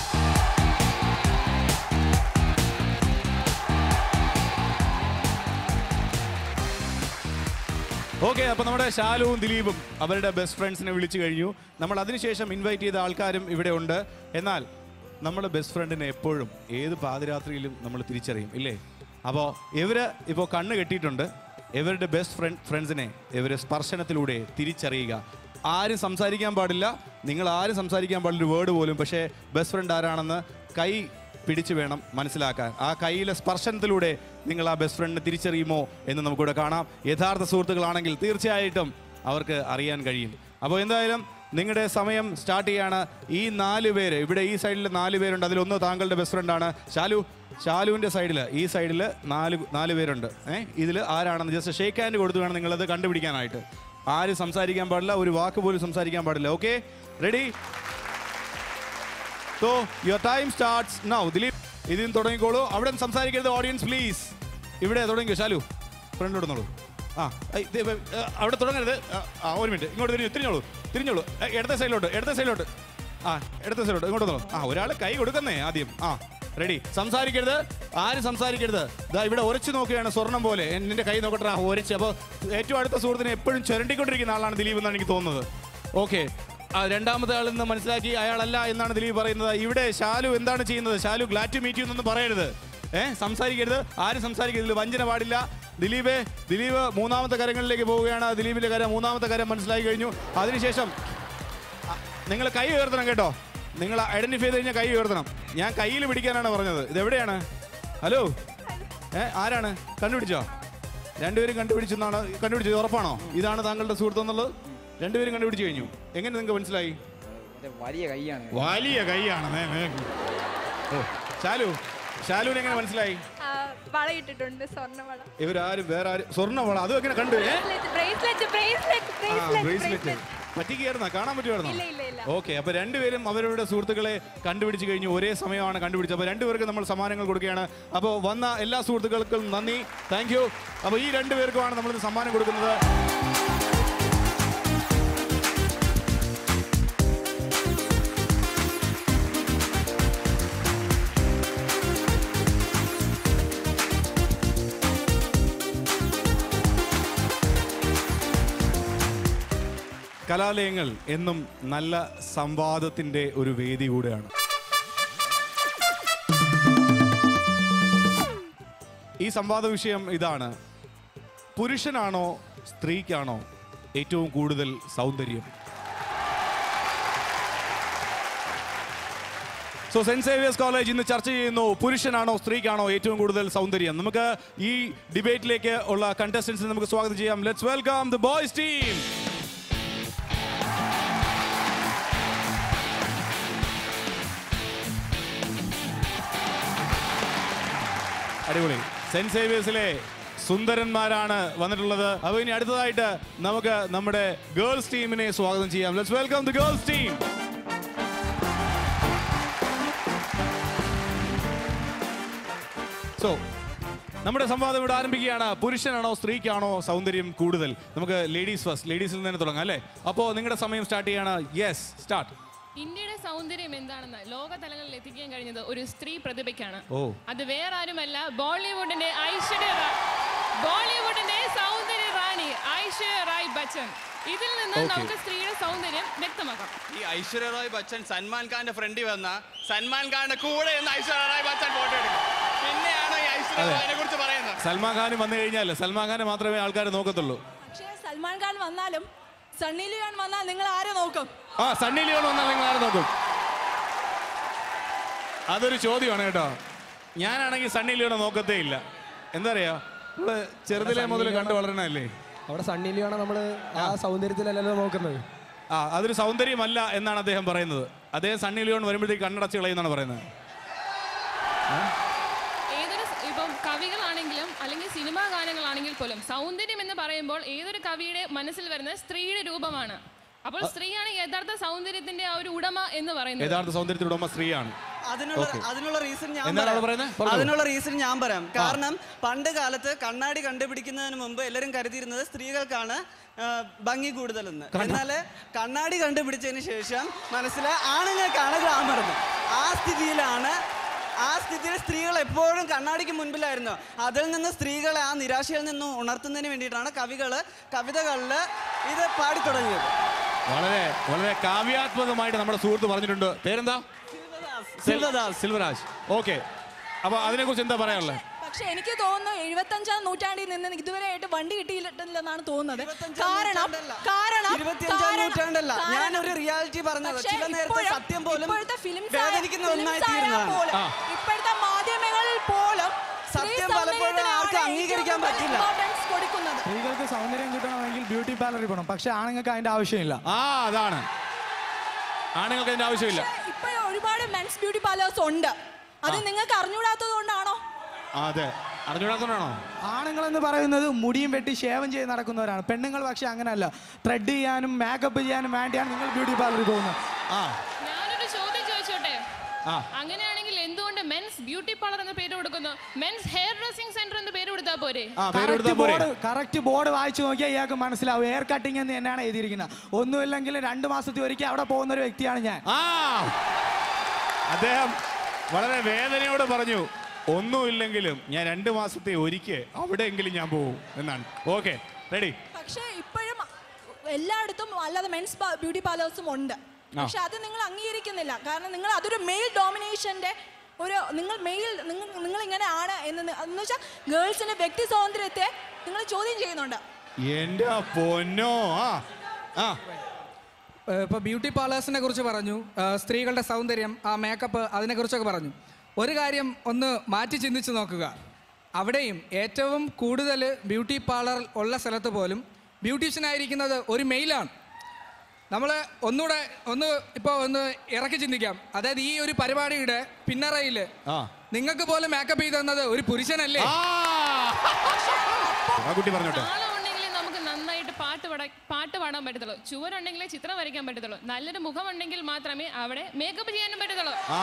ഓക്കെ അപ്പൊ നമ്മുടെ ശാലുവും ദിലീപും അവരുടെ ബെസ്റ്റ് ഫ്രണ്ട്സിനെ വിളിച്ചു കഴിഞ്ഞു നമ്മൾ അതിനുശേഷം ഇൻവൈറ്റ് ചെയ്ത ആൾക്കാരും ഇവിടെ ഉണ്ട് എന്നാൽ നമ്മുടെ ബെസ്റ്റ് ഫ്രണ്ടിനെ എപ്പോഴും ഏത് പാതിരാത്രിയിലും നമ്മൾ തിരിച്ചറിയും ഇല്ലേ അപ്പോൾ ഇവര് ഇപ്പോൾ കണ്ണ് കെട്ടിയിട്ടുണ്ട് ഇവരുടെ ബെസ്റ്റ് ഫ്രണ്ട് ഫ്രണ്ട്സിനെ ഇവര് സ്പർശനത്തിലൂടെ തിരിച്ചറിയുക ആരും സംസാരിക്കാൻ പാടില്ല നിങ്ങൾ ആരും സംസാരിക്കാൻ പാടില്ല ഒരു വേർഡ് പോലും പക്ഷേ ബെസ്റ്റ് ഫ്രണ്ട് ആരാണെന്ന് കൈ പിടിച്ചു വേണം മനസ്സിലാക്കാൻ ആ കയ്യിലെ സ്പർശനത്തിലൂടെ നിങ്ങൾ ആ ബെസ്റ്റ് ഫ്രണ്ടിനെ തിരിച്ചറിയുമോ എന്ന് നമുക്കിവിടെ കാണാം യഥാർത്ഥ സുഹൃത്തുക്കളാണെങ്കിൽ തീർച്ചയായിട്ടും അവർക്ക് അറിയാൻ കഴിയും അപ്പോൾ എന്തായാലും നിങ്ങളുടെ സമയം സ്റ്റാർട്ട് ചെയ്യാണ് ഈ നാല് പേര് ഇവിടെ ഈ സൈഡിൽ നാല് പേരുണ്ട് അതിലൊന്ന് താങ്കളുടെ ബെസ്റ്റ് ഫ്രണ്ടാണ് ശാലു ശാലുവിൻ്റെ സൈഡിൽ ഈ സൈഡിൽ നാല് നാല് പേരുണ്ട് ഏഹ് ഇതിൽ ആരാണെന്ന് ജസ്റ്റ് ഷേക്ക് ഹാൻഡ് കൊടുത്തു വേണം നിങ്ങളത് കണ്ടുപിടിക്കാനായിട്ട് ആരും സംസാരിക്കാൻ പാടില്ല ഒരു വാക്ക് പോലും സംസാരിക്കാൻ പാടില്ല okay ready so your time starts now Dileep ഇതിൽ നിന്ന് തുടങ്ങിക്കോളൂ അവിടെ നിന്ന് സംസാരിക്കരുത് ഓഡിയൻസ് പ്ലീസ് ഇവിടെ തുടങ്ങിയോ ശാലു ഫ്രണ്ട് ഇടുന്നോളൂ ആ ഐ, ദേ, ബേ, ഏ, അവിടെ തുടങ്ങരുത് ആ, ആ ഒരു മിനിറ്റ് ഇങ്ങോട്ട് തിരിഞ്ഞു തിരിഞ്ഞോളൂ തിരിഞ്ഞോളൂ ഏ, ഇടത്തെ സൈഡിലോട്ട് ഇടത്തെ സൈഡിലോട്ട് ആ ഇടത്തെ സൈഡിലോട്ട് ഇങ്ങോട്ട് വന്നോളൂ ആ ഒരാൾ കൈ കൊടുക്കുന്നേ ആദ്യം ആ റെഡി സംസാരിക്കരുത് ആരും സംസാരിക്കരുത് ദാ ഇവിടെ ഉരച്ചു നോക്കുകയാണ് സ്വർണം പോലെ എൻ- നിന്റെ കൈ നോക്കട്ടെ ആ ഉരച്ച് അപ്പോൾ ഏറ്റവും അടുത്ത സുഹൃത്തിനെ എപ്പോഴും ചുരണ്ടിക്കൊണ്ടിരിക്കുന്ന ആളാണ് ദിലീപ് എന്നാണ് എനിക്ക് തോന്നുന്നത് ഓക്കെ ആ രണ്ടാമത്തെ ആൾ എന്ന് മനസ്സിലാക്കി അയാളല്ല എന്നാണ് ദിലീപ് പറയുന്നത് ഇവിടെ ശാലു എന്താണ് ചെയ്യുന്നത് Shalu glad to meet you എന്നൊന്നും പറയരുത് ഏ സംസാരിക്കരുത് ആരും സംസാരിക്കരുത് ഇതിൽ വഞ്ചന പാടില്ല ദിലീപ് ദിലീപ് മൂന്നാമത്തെ കരങ്ങളിലേക്ക് പോവുകയാണ് ദിലീപിന്റെ കാര്യം മൂന്നാമത്തെ കാര്യം മനസ്സിലാക്കി കഴിഞ്ഞു അതിനുശേഷം നിങ്ങൾ കൈ ഉയർത്തണം കേട്ടോ നിങ്ങൾ ഐഡന്റിഫൈ ചെയ്ത് കഴിഞ്ഞാൽ കൈ ഉയർത്തണം ഞാൻ കയ്യിൽ പിടിക്കാനാണ് പറഞ്ഞത് ഇത് എവിടെയാണ് ഹലോ ഏ ആരാണ് കണ്ടുപിടിച്ചോ രണ്ടുപേരും കണ്ടുപിടിച്ചെന്നാണ് കണ്ടുപിടിച്ചത് ഉറപ്പാണോ ഇതാണ് താങ്കളുടെ സുഹൃത്ത് എന്നുള്ളത് രണ്ടുപേരും കണ്ടുപിടിച്ച് കഴിഞ്ഞു എങ്ങനെ നിങ്ങൾക്ക് മനസ്സിലായി മറ്റേ വലിയ കൈയാണ് വലിയ കൈയാണ് നേ, നേ. ഓ ശാലു ശാലുവിന് എങ്ങനെ മനസ്സിലായി വള ഇട്ടിട്ടുണ്ട് സ്വർണ്ണവള ഇവരാരും വേറെ ആരും സ്വർണ്ണവള അതും എങ്ങനെ കണ്ടു ഏ ബ്രേസ്ലെറ്റ് ബ്രേസ്ലെറ്റ് ബ്രേസ്ലെറ്റ് ബ്രേസ്ലെറ്റ് പറ്റിക്കായിരുന്ന കാണാൻ ഇല്ല, ഇല്ല, പറ്റുമായിരുന്നോ ഇല്ല. ഓക്കെ അപ്പൊ രണ്ടുപേരും അവരുടെ സുഹൃത്തുക്കളെ കണ്ടുപിടിച്ച് കഴിഞ്ഞു ഒരേ സമയമാണ് കണ്ടുപിടിച്ചത് അപ്പൊ രണ്ടുപേർക്ക് നമ്മൾ സമ്മാനങ്ങൾ കൊടുക്കുകയാണ് അപ്പോൾ വന്ന എല്ലാ സുഹൃത്തുക്കൾക്കും നന്ദി താങ്ക് യു അപ്പോൾ ഈ രണ്ടുപേർക്കുമാണ് നമ്മൾ സമ്മാനം കൊടുക്കുന്നത് കലാലയങ്ങൾ എന്നും നല്ല സംവാദത്തിന്റെ ഒരു വേദി കൂടെയാണ് ഈ സംവാദ വിഷയം ഇതാണ് പുരുഷനാണോ സ്ത്രീക്കാണോ ഏറ്റവും കൂടുതൽ സൗന്ദര്യം സോ സെന്റ് സേവിയേഴ്സ് കോളേജ് ഇന്ന് ചർച്ച ചെയ്യുന്നു പുരുഷനാണോ സ്ത്രീക്കാണോ ഏറ്റവും കൂടുതൽ സൗന്ദര്യം നമുക്ക് ഈ ഡിബേറ്റിലേക്ക് ഉള്ള കണ്ടസ്റ്റൻസിനെ നമുക്ക് സ്വാഗതം ചെയ്യാം let's welcome the boys team അടിപൊളി സെന്റ് സേവിയേഴ്സിലെ സുന്ദരന്മാരാണ് വന്നിട്ടുള്ളത് അപ്പൊ ഇനി അടുത്തതായിട്ട് നമുക്ക് നമ്മുടെ ഗേൾസ് ടീമിനെ സ്വാഗതം ചെയ്യാം let's welcome the girls team so നമ്മുടെ സംവാദം ഇവിടെ ആരംഭിക്കുകയാണ് പുരുഷനാണോ സ്ത്രീക്കാണോ സൗന്ദര്യം കൂടുതൽ നമുക്ക് ലേഡീസ് ഫസ്റ്റ് ലേഡീസിൽ നിന്ന് തന്നെ തുടങ്ങാം അല്ലേ അപ്പോൾ നിങ്ങളുടെ സമയം സ്റ്റാർട്ട് ചെയ്യാണ് യെസ് സ്റ്റാർട്ട് ഇന്ത്യയുടെ സൗന്ദര്യം എന്താണെന്ന് ലോക തലങ്ങളിൽ എത്തിക്കാൻ കഴിഞ്ഞത് ഒരു സ്ത്രീ പ്രതിഭയ്ക്കാണ് ഓ അത് വേറെ ആരുമല്ല ബോളിവുഡിന്റെ ഐശ്വര്യ റാ- ബോളിവുഡിന്റെ സൗന്ദര്യ റാണി ഐശ്വര്യ റായ് ബച്ചൻ ഇതിൽ നിന്ന് Okay. നമുക്ക് സ്ത്രീയുടെ സൗന്ദര്യം വ്യക്തമാക്കാം ഈ ഐശ്വര്യ റായ് ബച്ചൻ സൽമാൻ ഖാന്റെ ഫ്രണ്ടിൽ വന്ന സൽമാൻ ഖാന്റെ കൂടെ നിന്ന് ഐശ്വര്യ റായ് ബച്ചൻ ഫോട്ടോ എടുക്കും പിന്നെയാണ് ഈ ഐശ്വര്യ അതെ. റായിനെ കുറിച്ച് പറയുന്നത് സൽമാൻ ഖാൻ വന്നു കഴിഞ്ഞാൽ സൽമാൻ ഖാനെ മാത്രമേ ആൾക്കാർ നോക്കത്തുള്ളൂ പക്ഷേ സൽമാൻ ഖാൻ വന്നാലും സണ്ണി ലിയോൺ വന്നാൽ നിങ്ങൾ ആരെ നോക്കും ആ സണ്ണി ലിയോൺ വന്നാൽ നിങ്ങൾ ആരെ നോക്കും അതൊരു ചോദ്യമാണ് കേട്ടോ ഞാനാണെങ്കിൽ സണ്ണി ലിയോണെ നോക്കത്തേ ഇല്ല എന്താ പറയാ നമ്മള് ചെറുതിലെ മുതൽ കണ്ടു വളരണല്ലേ അവിടെ സണ്ണി ലിയോണ നമ്മൾ ആ സൗന്ദര്യത്തിലല്ലല്ലോ നോക്കുന്നത് ആ അതൊരു സൗന്ദര്യമല്ല എന്നാണ് അദ്ദേഹം പറയുന്നത് അദ്ദേഹം സണ്ണി ലിയോൺ വരുമ്പോഴത്തേക്ക് കണ്ണടച്ച് കളയുന്നാണ് പറയുന്നത് ഏതൊരു സ് ഇപ്പം കവികളാണെങ്കിലും അല്ലെങ്കിൽ സിനിമാ ഗാനങ്ങളാണെങ്കിൽ പോലും സൗന്ദര്യം എന്ന് പറയുമ്പോൾ ഏതൊരു കവിയുടെ മനസ്സിൽ വരുന്നത് സ്ത്രീയുടെ രൂപമാണ് അപ്പോൾ സ്ത്രീയാണ് യഥാർത്ഥ സൗന്ദര്യത്തിന്റെ ആ ഒരു ഉടമ എന്ന് പറയുന്നത് യഥാർത്ഥ സൗന്ദര്യത്തിന്റെ ഉടമ സ്ത്രീയാണ് അതിനുള്ള Okay. അതിനുള്ള റീസൺ ഞാൻ എന്താണ് പറയാം. അവൾ പറയുന്നത്? പറഞ്ഞോ. അതിനുള്ള റീസൺ ഞാൻ പറയാം കാരണം പണ്ട് കാലത്ത് കണ്ണാടി കണ്ടുപിടിക്കുന്നതിന് മുമ്പ് എല്ലാവരും കരുതിയിരുന്നത് സ്ത്രീകൾക്കാണ് ആ, ഭംഗി കൂടുതലെന്ന് എന്നാൽ കണ്ണാടി കണ്ടുപിടിച്ചതിന് ശേഷം മനസ്സിലായ ആണുങ്ങൾക്കാണ് ഗ്ലാമർ എന്ന് ആ സ്ഥിതിയിലാണ് ആ സ്ഥിതിയിൽ സ്ത്രീകൾ എപ്പോഴും കണ്ണാടിക്ക് മുൻപിലായിരുന്നു അതിൽ നിന്ന് സ്ത്രീകളെ ആ നിരാശയിൽ നിന്ന് ഉണർത്തുന്നതിന് വേണ്ടിയിട്ടാണ് കവികൾ കവിതകളിൽ ഇത് പാടി തുടങ്ങിയത് വളരെ വളരെ കാവ്യാത്മകമായിട്ട് നമ്മുടെ സുഹൃത്ത് പറഞ്ഞിട്ടുണ്ട് പേരെന്താ സിൽവദാസ്. സിൽവരാജ് ഓക്കെ അപ്പൊ അതിനെ കുറിച്ച് എന്താ പറയാനുള്ളത് പക്ഷെ എനിക്ക് തോന്നുന്നു എഴുപത്തഞ്ചാം നൂറ്റാണ്ടിൽ നിന്ന് ഇതുവരെയായിട്ട് വണ്ടി കിട്ടിയിട്ടില്ലെന്നാണ് തോന്നുന്നത് കാരണം കാരണം ഇരുപത്തിയഞ്ചാം കാരണം- നൂറ്റാണ്ടല്ല കാരണം- ഞാനൊരു റിയാലിറ്റി പറഞ്ഞത് പക്ഷേ ചില നേരത്തെ ഇപ്പോഴും- സത്യം പോലും ഇപ്പോഴത്തെ ഫിലിംസ് വേദനിക്കുന്ന ഒന്നായി തീരുന്നതാണ് ആ. ഇപ്പോഴത്തെ മാധ്യമങ്ങളിൽ പോലും സ്ത്രീ സത്യം പലപ്പോഴും സൗന്ദര്യത്തിനാണ് ആർക്കും അംഗീകരിക്കാൻ ഏറ്റവും കൂടുതൽ പറ്റില്ല. importance കൊടുക്കുന്നത് സ്ത്രീകൾക്ക് സൗന്ദര്യം കിട്ടണമെങ്കിൽ ബ്യൂട്ടി പാർലറിൽ പോകണം പക്ഷെ ആണുങ്ങൾക്ക് അതിന്റെ ആവശ്യമില്ല ആ അതാണ് ആണുങ്ങൾക്ക് അതിന്റെ ആവശ്യമില്ല ഇപ്പോഴും ഒരുപാട് മെൻസ് ബ്യൂട്ടി പാർലേഴ്സ് ഉണ്ട് അത് നിങ്ങൾക്ക് അറിഞ്ഞൂടാത്തത് കൊണ്ടാണോ ആ, അതെ അറിഞ്ഞൂടാത്തോണ്ടാണോ ആണുങ്ങൾ എന്ന് പറയുന്നത് മുടിയും വെട്ടി ഷേവം ചെയ്ത് നടക്കുന്നവരാണ് പെണ്ണുങ്ങൾ പക്ഷെ അങ്ങനെയല്ല ത്രെഡ് ചെയ്യാനും മേക്കപ്പ് ചെയ്യാനും വേണ്ടിയാണ് നിങ്ങൾ ബ്യൂട്ടി പാർലറിൽ പോകുന്നത് ആ ഞാനൊരു ചോദ്യം ചോദിച്ചോട്ടെ ആ അങ്ങനെയാണെങ്കിൽ എന്തുകൊണ്ട് മെൻസ് ബ്യൂട്ടി പാർലർ എന്ന പേര് കൊടുക്കുന്നു മെൻസ് ഹെയർ ഡ്രസ്സിംഗ് സെന്റർ എന്ന് പേര് കൊടുത്താൽ പോരെ കറക്റ്റ് ബോർഡ് കറക്റ്റ് ബോർഡ് വായിച്ചു നോക്കിയാൽ ഇയാൾക്ക് മനസ്സിലാവും ഹെയർ കട്ടിംഗ് എന്ന് തന്നെയാണ് എഴുതിയിരിക്കുന്നത് ഒന്നുമില്ലെങ്കിൽ രണ്ട് മാസത്തിൽ ഒരിക്കൽ അവിടെ പോകുന്ന ഒരു വ്യക്തിയാണ് ഞാൻ ആ അദ്ദേഹം വളരെ വേദനയോട് പറഞ്ഞു ഒന്നുമില്ലെങ്കിലും ഞാൻ രണ്ട് മാസത്തെ ഒരിക്കൽ അവിടെയെങ്കിലും ഞാൻ പോകും എന്നാണ് ഓക്കെ റെഡി പക്ഷേ ഇപ്പോഴും എല്ലായിടത്തും അല്ലാതെ മെൻസ് ബ്യൂട്ടി പാർലേഴ്സും ഉണ്ട് ആ. പക്ഷെ അത് നിങ്ങൾ അംഗീകരിക്കുന്നില്ല കാരണം നിങ്ങൾ അതൊരു മെയിൽ ഡോമിനേഷന്റെ ഒരു നിങ്ങൾ മെയിൽ നിങ്ങൾ നിങ്ങൾ ഇങ്ങനെ ആണ് എന്ന് നി- എന്ന് വെച്ചാൽ ഗേൾസിന്റെ വ്യക്തി സ്വാതന്ത്ര്യത്തെ നിങ്ങൾ ചോദ്യം ചെയ്യുന്നുണ്ട് എന്റെ പൊന്നോ ആ ആ ഇപ്പോൾ ബ്യൂട്ടി പാർലേഴ്സിനെ കുറിച്ച് പറഞ്ഞു ആ, സ്ത്രീകളുടെ സൗന്ദര്യം ആ മേക്കപ്പ് അതിനെക്കുറിച്ചൊക്കെ പറഞ്ഞു ഒരു കാര്യം ഒന്ന് മാറ്റി ചിന്തിച്ച് നോക്കുക അവിടെയും ഏറ്റവും കൂടുതൽ ബ്യൂട്ടി പാർലർ ഉള്ള സ്ഥലത്ത് പോലും ബ്യൂട്ടീഷ്യനായിരിക്കുന്നത് ഒരു മെയിലാണ് നമ്മൾ ഒന്നുകൂടെ ഒന്ന് ഇപ്പോൾ ഒന്ന് ഇറക്കി ചിന്തിക്കാം അതായത് ഈ ഒരു പരിപാടിയുടെ പിന്നറയിൽ ആ നിങ്ങൾക്ക് പോലും മേക്കപ്പ് ചെയ്ത് തന്നത് ഒരു പുരുഷനല്ലേ ആ കുട്ടി പറഞ്ഞോട്ടെ താളം ഉണ്ടെങ്കിൽ നമുക്ക് നന്നായിട്ട് പാട്ട് പാടാ പാട്ട് പാടാൻ പറ്റത്തുള്ളൂ ചുവരുണ്ടെങ്കിലേ ചിത്രം വരയ്ക്കാൻ പറ്റത്തുള്ളൂ നല്ലൊരു മുഖം ഉണ്ടെങ്കിൽ മാത്രമേ അവിടെ മേക്കപ്പ് ചെയ്യാനും പറ്റത്തുള്ളൂ ആ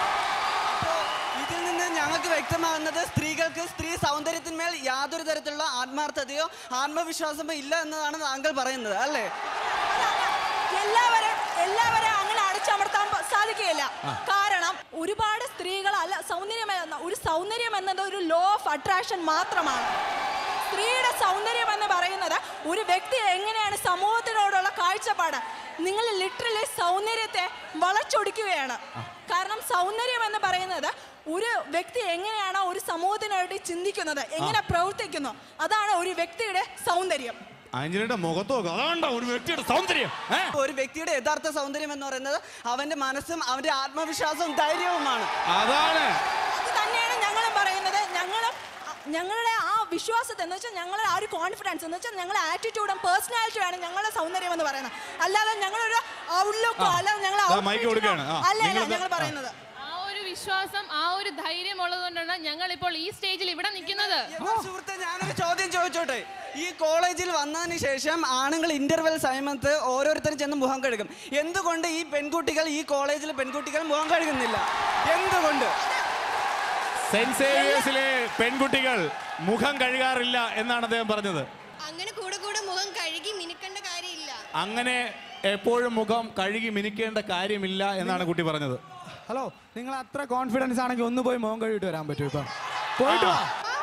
ഇതിൽ നിന്ന് ഞങ്ങൾക്ക് വ്യക്തമാകുന്നത് സ്ത്രീകൾക്ക് സ്ത്രീ സൗന്ദര്യത്തിന്മേൽ യാതൊരു തരത്തിലുള്ള ആത്മാർത്ഥതയോ ആത്മവിശ്വാസമോ ഇല്ല എന്നതാണ് താങ്കൾ പറയുന്നത് അല്ലേ എല്ലാവരും എല്ലാവരും അങ്ങനെ അടിച്ചമർത്താൻ പ- സാധിക്കുകയില്ല കാരണം ഒരുപാട് സ്ത്രീകൾ അല്ല സൗന്ദര്യം എന്ന- ഒരു സൗന്ദര്യം എന്നത് ഒരു ലോ ഓഫ് അട്രാക്ഷൻ മാത്രമാണ് സ്ത്രീയുടെ സൗന്ദര്യം എന്ന് പറയുന്നത് ഒരു വ്യക്തി എങ്ങനെയാണ് സമൂഹത്തിനോടുള്ള കാഴ്ചപ്പാട് നിങ്ങൾ ലിറ്ററലി സൗന്ദര്യത്തെ വളച്ചൊടിക്കുകയാണ് കാരണം സൗന്ദര്യം എന്ന് പറയുന്നത് ഒരു വ്യക്തി എങ്ങനെയാണോ ഒരു സമൂഹത്തിനായിട്ട് ചിന്തിക്കുന്നത് എങ്ങനെ പ്രവർത്തിക്കുന്നു അതാണ് ഒരു വ്യക്തിയുടെ സൗന്ദര്യം ആഞ്ചലിയുടെ മുഖത്ത് നോക്കുക അതാണ്ടോ ഒരു വ്യക്തിയുടെ സൗന്ദര്യം ഏ? ഒരു വ്യക്തിയുടെ യഥാർത്ഥ സൗന്ദര്യം എന്ന് പറയുന്നത് അവന്റെ മനസ്സും അവന്റെ ആത്മവിശ്വാസവും ധൈര്യവുമാണ് അതാണ് അത് തന്നെയാണ് ഞങ്ങളും പറയുന്നത് ഞങ്ങളും അ, ഞങ്ങളുടെ ആ വിശ്വാസത്തെ എന്ന് വെച്ചാൽ ഞങ്ങളുടെ ആ ഒരു കോൺഫിഡൻസ് എന്ന് വെച്ചാൽ ഞങ്ങളുടെ ആറ്റിറ്റ്യൂഡും പേഴ്സണാലിറ്റിയാണ് ഞങ്ങളുടെ സൗന്ദര്യം എന്ന് പറയുന്നത് അല്ലാതെ ഞങ്ങളൊരു ഔട്ട്ലുക്കോ ആ. അല്ലാതെ ഞങ്ങൾ ദാ മൈക്ക് കൊടുക്കുകയാണ്. ആ, അല്ല അല്ല നിങ്ങളിത് ഞങ്ങൾ പറയുന്നത് ആ ഒരു വിശ്വാസം ആ ഒരു ധൈര്യം ഉള്ളതുകൊണ്ടാണ് ഞങ്ങൾ ഇപ്പോൾ ഈ സ്റ്റേജിൽ ഇവിടെ നിൽക്കുന്നത് സുഹൃത്തെ ഞാനൊരു ചോദ്യം ചോദിച്ചോട്ടെ ഈ കോളേജിൽ വന്നതിന് ശേഷം ആണുങ്ങൾ ഇന്റർവെൽ സമയത്ത് ഓരോരുത്തരും ചെന്ന് മുഖം കഴുകും എന്തുകൊണ്ട് ഈ പെൺകുട്ടികൾ ഈ കോളേജിലെ പെൺകുട്ടികൾ മുഖം കഴുകുന്നില്ല എന്തുകൊണ്ട് സെന്റ് സേവിയേഴ്സിലെ പെൺകുട്ടികൾ മുഖം കഴുകാറില്ല എന്നാണ് അദ്ദേഹം പറഞ്ഞത് അങ്ങനെ കൂടെ കൂടെ മുഖം കഴുകി മിനുക്കേണ്ട കാര്യമില്ല അങ്ങനെ എപ്പോഴും മുഖം കഴുകി മിനിക്കേണ്ട കാര്യമില്ല എന്നാണ് കുട്ടി പറഞ്ഞത് ഹലോ നിങ്ങൾ അത്ര കോൺഫിഡൻസ് ആണെങ്കിൽ ഒന്ന് പോയി മോൻ കഴുകിട്ട് വരാൻ പറ്റുമോ ഇപ്പൊ പോയിട്ട് വാ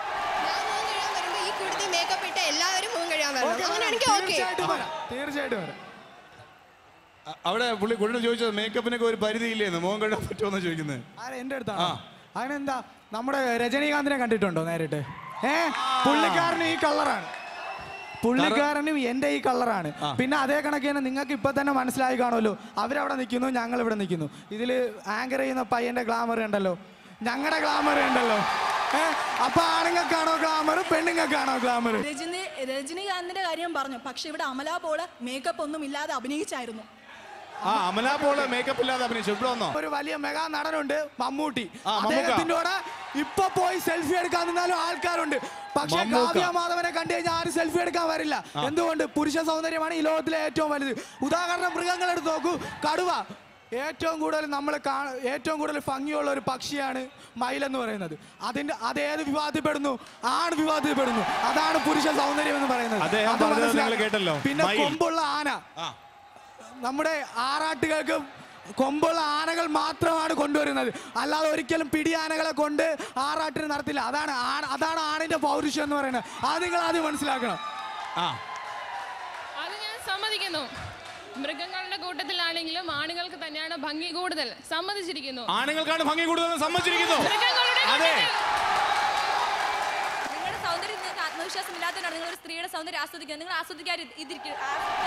ഈ കൂടുതൽ മേക്കപ്പ് ഇട്ട എല്ലാവരും മുഖം കഴുകാൻ വരണം Okay, അങ്ങനെയാണെങ്കിൽ ഓക്കെ തീർച്ചയായിട്ടും വരാം തീർച്ചയായിട്ടും വരാം അ- അവിടെ പുള്ളി കുട്ടിയോട് ചോദിച്ചത് മേക്കപ്പിനൊക്കെ ഒരു പരിധി ഇല്ലേന്ന് മോൻ കഴുകാൻ പറ്റുമോ ചോദിക്കുന്നത് ആരാ എന്റെ അടുത്താണ് അതിനെന്താ നമ്മുടെ രജനീകാന്തിനെ കണ്ടിട്ടുണ്ടോ നേരിട്ട് ഏ പുള്ളിക്കാരന് ഈ കളറാണ് പുള്ളിക്കാരനും എന്റെ ഈ കളറാണ് പിന്നെ അതേ കണക്ക് തന്നെ നിങ്ങൾക്ക് ഇപ്പൊ തന്നെ മനസ്സിലായി കാണുമല്ലോ അവരവിടെ നിൽക്കുന്നു ഞങ്ങൾ ഇവിടെ നിൽക്കുന്നു ഇതിൽ ആങ്കർ ചെയ്യുന്ന പയ്യന്റെ ഗ്ലാമർ ഉണ്ടല്ലോ ഞങ്ങളുടെ ഗ്ലാമർ ഉണ്ടല്ലോ ഏ അപ്പൊ ആണുങ്ങൾക്കാണോ ഗ്ലാമർ പെണ്ണുങ്ങൾക്കാണോ ഗ്ലാമർ രജനി രജനീകാന്തിന്റെ കാര്യം പറഞ്ഞു പക്ഷെ ഇവിടെ അമല പോള് മേക്കപ്പ് ഒന്നും ഇല്ലാതെ അഭിനയിച്ചായിരുന്നു ആ അമല പോള് മേക്കപ്പ് ഇല്ലാതെ അഭിനയിച്ചു ഇവിടെ വന്നോ ഒരു വലിയ മെഗാ നടനുണ്ട് മമ്മൂട്ടി ആ, മമ്മൂക്ക. അദ്ദേഹത്തിന്റെ കൂടെ ഇപ്പൊ പോയി സെൽഫി എടുക്കാൻ നിന്നാലും ആൾക്കാരുണ്ട് പക്ഷെ മമ്മൂക്ക. കാവ്യ മാധവനെ കണ്ടു കഴിഞ്ഞാൽ ആരും സെൽഫി എടുക്കാൻ വരില്ല എന്തുകൊണ്ട് പുരുഷ സൗന്ദര്യമാണ് ഈ ലോകത്തിലെ ഏറ്റവും വലുത് ഉദാഹരണം മൃഗങ്ങൾ എടുത്ത് നോക്കൂ കടുവ ഏറ്റവും കൂടുതൽ നമ്മൾ ഏറ്റവും കൂടുതൽ ഭംഗിയുള്ള ഒരു പക്ഷിയാണ് മയിലെന്ന് പറയുന്നത് അതിന്റെ അത് ഏത് വിവാദത്തിൽപ്പെടുന്നു ആണ് വിവാദത്തിൽപ്പെടുന്നു അതാണ് പുരുഷ സൗന്ദര്യം എന്ന് പറയുന്നത് അദ്ദേഹം അത് പറഞ്ഞത് നിങ്ങൾ മനസ്സിലാക്കണം. കേട്ടല്ലോ. പിന്നെ മയിൽ. കൊമ്പുള്ള ആന നമ്മുടെ ആറാട്ടുകൾക്ക് കൊമ്പുള്ള ആനകൾ മാത്രമാണ് കൊണ്ടുവരുന്നത് അല്ലാതെ ഒരിക്കലും പിടി ആനകളെ കൊണ്ട് ആറാട്ടിന് നടത്തില്ല അതാണ് ആന- അതാണ് ആണിന്റെ പൗരുഷം എന്ന് പറയുന്നത് അത് നിങ്ങൾ ആദ്യം മനസ്സിലാക്കണം ആ അത് ഞാൻ സമ്മതിക്കുന്നു മൃഗങ്ങളുടെ കൂട്ടത്തിലാണെങ്കിലും ആണുങ്ങൾക്ക് തന്നെയാണ് ഭംഗി കൂടുതൽ സമ്മതിച്ചിരിക്കുന്നു ആണുങ്ങൾക്കാണ് ഭംഗി കൂടുതൽ സമ്മതിച്ചിരിക്കുന്നു മൃഗങ്ങളുടെ അതെ നിങ്ങളുടെ സൗന്ദര്യം നിങ്ങൾക്ക് ആത്മവിശ്വാസം ഇല്ലാത്തതുകൊണ്ടാണ് നിങ്ങൾ ഒരു സ്ത്രീയുടെ സൗന്ദര്യം ആസ്വദിക്കുന്നത് നിങ്ങൾ ആസ്വദിക്കാതെ ഇതിരിക്കും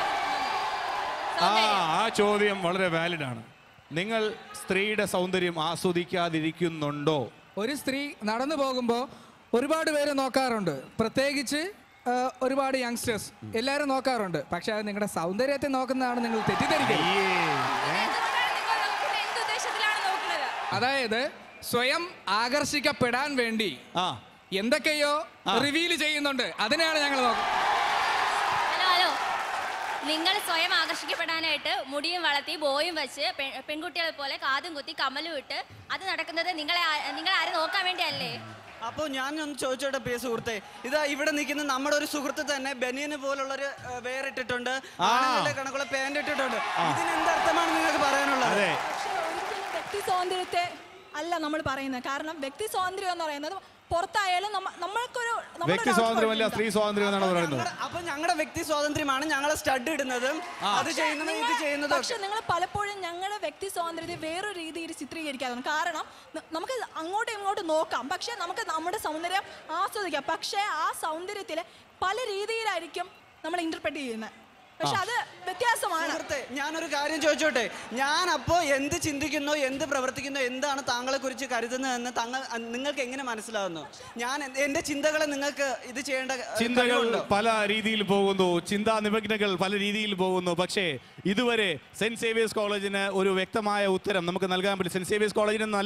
ആ ആ ചോദ്യം വളരെ വാലിഡ് ആണ് നിങ്ങൾ സ്ത്രീയുടെ സൗന്ദര്യം ആസ്വദിക്കാതിരിക്കുന്നുണ്ടോ ഒരു സ്ത്രീ നടന്നു പോകുമ്പോൾ ഒരുപാട് പേര് നോക്കാറുണ്ട് പ്രത്യേകിച്ച് ആ, ഒരുപാട് യങ്സ്റ്റേഴ്സ് എല്ലാവരും നോക്കാറുണ്ട് പക്ഷെ അത് നിങ്ങളുടെ സൗന്ദര്യത്തെ നോക്കുന്നതാണ് നിങ്ങൾ തെറ്റിദ്ധരിക്കുന്നത് എന്തുദ്ദേശത്തിലാണ് നോക്കുന്നത് അതായത് സ്വയം ആകർഷിക്കപ്പെടാൻ വേണ്ടി എന്തൊക്കെയോ റിവീൽ ചെയ്യുന്നുണ്ട് അതിനെയാണ് ഞങ്ങൾ നോക്കുന്നത് ഹലോ ഹലോ നിങ്ങൾ സ്വയം ആകർഷിക്കപ്പെടാനായിട്ട് മുടിയും വളർത്തി ബോയും വെച്ച് പെ- പെൺകുട്ടികളെ പോലെ കാതും കുത്തി കമ്മലും ഇട്ട് അത് നടക്കുന്നത് നിങ്ങളെ ആ- നിങ്ങളെ ആരും നോക്കാൻ വേണ്ടിയല്ലേ അപ്പോൾ ഞാൻ ഒന്ന് ചോദിച്ചോട്ടെ പ്രിയ സുഹൃത്തെ ഇതാ ഇവിടെ നിൽക്കുന്ന നമ്മുടെ ഒരു സുഹൃത്ത് തന്നെ ബനിയന് പോലുള്ളൊരു ഏഹ്, വേറിട്ടിട്ടുണ്ട് ആണുങ്ങളുടെ കണക്കുള്ള പാൻറ് ഇട്ടിട്ടുണ്ട് ഇതിന് എന്തർത്ഥമാണ് നിങ്ങൾക്ക് പറയാനുള്ളത് അതെ പക്ഷേ ഒരിക്കലും വ്യക്തി സ്വാതന്ത്ര്യത്തെ അല്ല നമ്മൾ പറയുന്നത് കാരണം വ്യക്തി സ്വാതന്ത്ര്യം എന്ന് പറയുന്നത് പുറത്തായാലും നമ്മ- നമ്മൾക്കൊരു നമ്മുടെ വ്യക്തി ഒരു സ്വാതന്ത്ര്യമല്ല output സ്ത്രീ സ്വാതന്ത്ര്യം എന്നാണ് പറയുന്നത് അപ്പൊ ഞങ്ങളുടെ വ്യക്തി സ്വാതന്ത്ര്യമാണ് ഞങ്ങളെ സ്റ്റഡ് ഇടുന്നതും അത് ചെയ്യുന്നതും ഇത് ചെയ്യുന്നതും പക്ഷെ നിങ്ങൾ പലപ്പോഴും ഞങ്ങളുടെ വ്യക്തി സ്വാതന്ത്ര്യത്തെ വേറൊരു രീതിയിൽ ചിത്രീകരിക്കാതെ കാരണം ന- നമുക്ക് അങ്ങോട്ടും ഇങ്ങോട്ടും നോക്കാം പക്ഷെ നമുക്ക് നമ്മുടെ സൗന്ദര്യം ആസ്വദിക്കാം പക്ഷേ ആ സൗന്ദര്യത്തിൽ പല രീതിയിലായിരിക്കും നമ്മൾ ഇന്റർപ്രറ്റ് ചെയ്യുന്നത് പക്ഷെ അത് വ്യത്യാസമാണ് സുഹൃത്തെ ഞാനൊരു കാര്യം ചോദിച്ചോട്ടെ ഞാൻ അപ്പോൾ എന്ത് ചിന്തിക്കുന്നോ എന്ത് പ്രവർത്തിക്കുന്നോ എന്താണ് താങ്കളെ കുറിച്ച് കരുതുന്നതെന്ന് താങ്കൾ നിങ്ങൾക്ക് എങ്ങനെ മനസ്സിലാവുന്നു ഞാൻ എൻ- എന്റെ ചിന്തകളെ നിങ്ങൾക്ക് ഇത് ചെയ്യേണ്ട ഏഹ്, ചിന്തകൾ കഴിവുണ്ടോ? പല രീതിയിൽ പോകുന്നു ചിന്താ നിമഗ്നകൾ പല രീതിയിൽ പോകുന്നു പക്ഷേ ഇതുവരെ സെന്റ് സേവിയേഴ്സ് കോളേജിന് ഒരു വ്യക്തമായ ഉത്തരം നമുക്ക് നൽകാൻ പറ്റും സെന്റ് സേവിയേഴ്സ് കോളേജിനൊന്നല്ല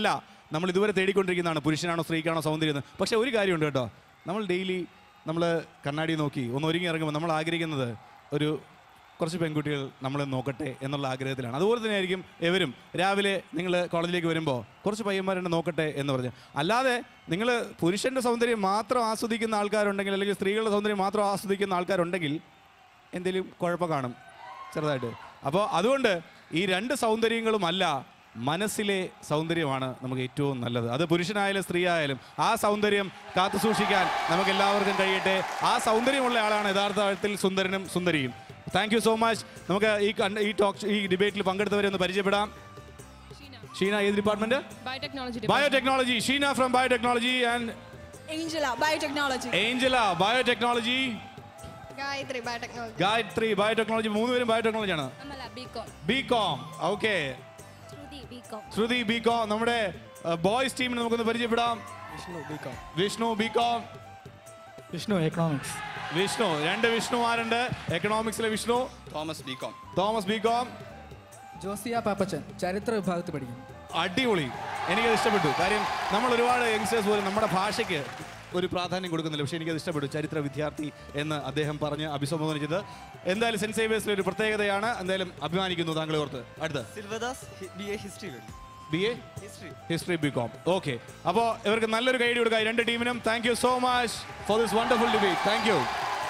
നമ്മൾ ഇതുവരെ തേടിക്കൊണ്ടിരിക്കുന്നതാണ് പുരുഷനാണോ സ്ത്രീക്കാണോ സൗന്ദര്യം എന്ന് പക്ഷേ ഒരു കാര്യമുണ്ട് കേട്ടോ നമ്മൾ ഡെയിലി നമ്മൾ കണ്ണാടി നോക്കി ഒന്ന് ഒരുങ്ങി ഇറങ്ങുമ്പോൾ നമ്മൾ ആഗ്രഹിക്കുന്നത് ഒരു കുറച്ച് പെൺകുട്ടികൾ നമ്മളെ നോക്കട്ടെ എന്നുള്ള ആഗ്രഹത്തിലാണ് അതുപോലെ തന്നെ ആയിരിക്കും എവരും രാവിലെ നിങ്ങൾ കോളേജിലേക്ക് വരുമ്പോൾ കുറച്ച് പയ്യന്മാരെന്നെ നോക്കട്ടെ എന്ന് പറഞ്ഞ് അല്ലാതെ നിങ്ങൾ പുരുഷൻ്റെ സൗന്ദര്യം മാത്രം ആസ്വദിക്കുന്ന ആൾക്കാരുണ്ടെങ്കിൽ അല്ലെങ്കിൽ സ്ത്രീകളുടെ സൗന്ദര്യം മാത്രം ആസ്വദിക്കുന്ന ആൾക്കാരുണ്ടെങ്കിൽ എന്തെങ്കിലും കുഴപ്പം കാണും ചെറുതായിട്ട് അപ്പോൾ അതുകൊണ്ട് ഈ രണ്ട് സൗന്ദര്യങ്ങളും അല്ല മനസ്സിലെ സൗന്ദര്യമാണ് നമുക്ക് ഏറ്റവും നല്ലത് അത് പുരുഷനായാലും സ്ത്രീ ആയാലും ആ സൗന്ദര്യം കാത്തു സൂക്ഷിക്കാൻ നമുക്ക് എല്ലാവർക്കും കഴിയട്ടെ ആ സൗന്ദര്യമുള്ള ആളാണ് യഥാർത്ഥത്തിൽ സുന്ദരനും സുന്ദരിയും താങ്ക് യു സോ മച്ച് നമുക്ക് ഈ കണ്ട- ഈ ടോക്ക് ഈ ഡിബേറ്റിൽ പങ്കെടുത്തവരെ ഒന്ന് പരിചയപ്പെടാം ഷീന ഏത് department biotechnology biotechnology Sheena from biotechnology and Angela biotechnology Angela biotechnology Gayathri biotechnology Gayathri biotechnology മൂന്നുപേരും ബയോടെക്നോളജി ആണ് Amala B Com B com okay Shruthi B Com Shruthi B Com നമ്മുടെ ബോയ്സ് ടീമിന് നമുക്കൊന്ന് പരിചയപ്പെടാം Vishnu B Com Vishnu B Com Vishnu economics Vishnu രണ്ട് വിഷ്ണുമാരുണ്ട് എക്കണോമിക്സിലെ Vishnu Thomas B Com Thomas B Com Josiah Pappachan ചരിത്ര വിഭാഗത്തിൽ പഠിക്കുന്നു അടിപൊളി എനിക്കത് ഇഷ്ടപ്പെട്ടു കാര്യം നമ്മൾ ഒരുപാട് യങ്സ്റ്റേഴ്സ് പോലും നമ്മുടെ ഭാഷയ്ക്ക് ഒരു പ്രാധാന്യം കൊടുക്കുന്നില്ല പക്ഷേ എനിക്കത് ഇഷ്ടപ്പെട്ടു ചരിത്ര വിദ്യാർത്ഥി എന്ന് അദ്ദേഹം പറഞ്ഞ് അഭിസംബോധന ചെയ്ത് എന്തായാലും സെൻറ്റ് സേവിയേഴ്സിലെ ഒരു പ്രത്യേകതയാണ് എന്തായാലും അഭിമാനിക്കുന്നു താങ്കളെ ഓർത്ത് അടുത്ത് Silvadas B A history B A history B com okay അപ്പോൾ ഇവർക്ക് നല്ലൊരു ഗൈഡ് കൊടുക്കുക ഈ രണ്ട് ടീമിനും thank you so much for this wonderful debate thank you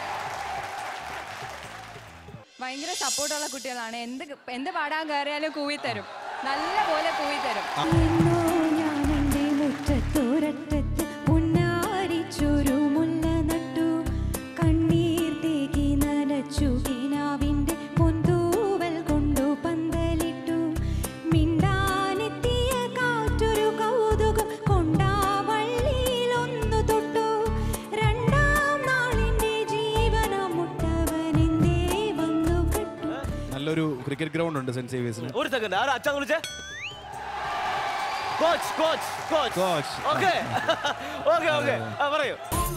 ഭയങ്കര സപ്പോർട്ടുള്ള കുട്ടികളാണ് എന്ത് എന്ത് പാടാൻ കയറിയാലും കൂവി തരും നല്ല പോലെ കൂവി തരും എന്നോ ഞാനെന്റെ മുറ്റത്തോരറ്റത്ത് പൊന്നാരിച്ചൊരു മുല്ല നട്ടു കണ്ണീർ തേകി നനച്ചു കിനാവിന്റെ പൊന്തൂവൽ കൊണ്ടു പന്തലിട്ടു മിണ്ടാനെത്തിയ കാറ്റൊരു കൗതുകം കൊണ്ടാ വള്ളിയിലൊന്നു തൊട്ടു രണ്ടാം നാളിന്റെ ജീവനമുട്ടവനെന്തേ വന്നു കെട്ടു നല്ലൊരു ക്രിക്കറ്റ് ഗ്രൗണ്ട് ഉണ്ട് സെന്റ് സേവിയേഴ്സിന് ഒരു സെക്കൻഡ് ആരാ അച്ഛൻ വിളിച്ചേ coach coach coach coach okay okay okay പറയൂ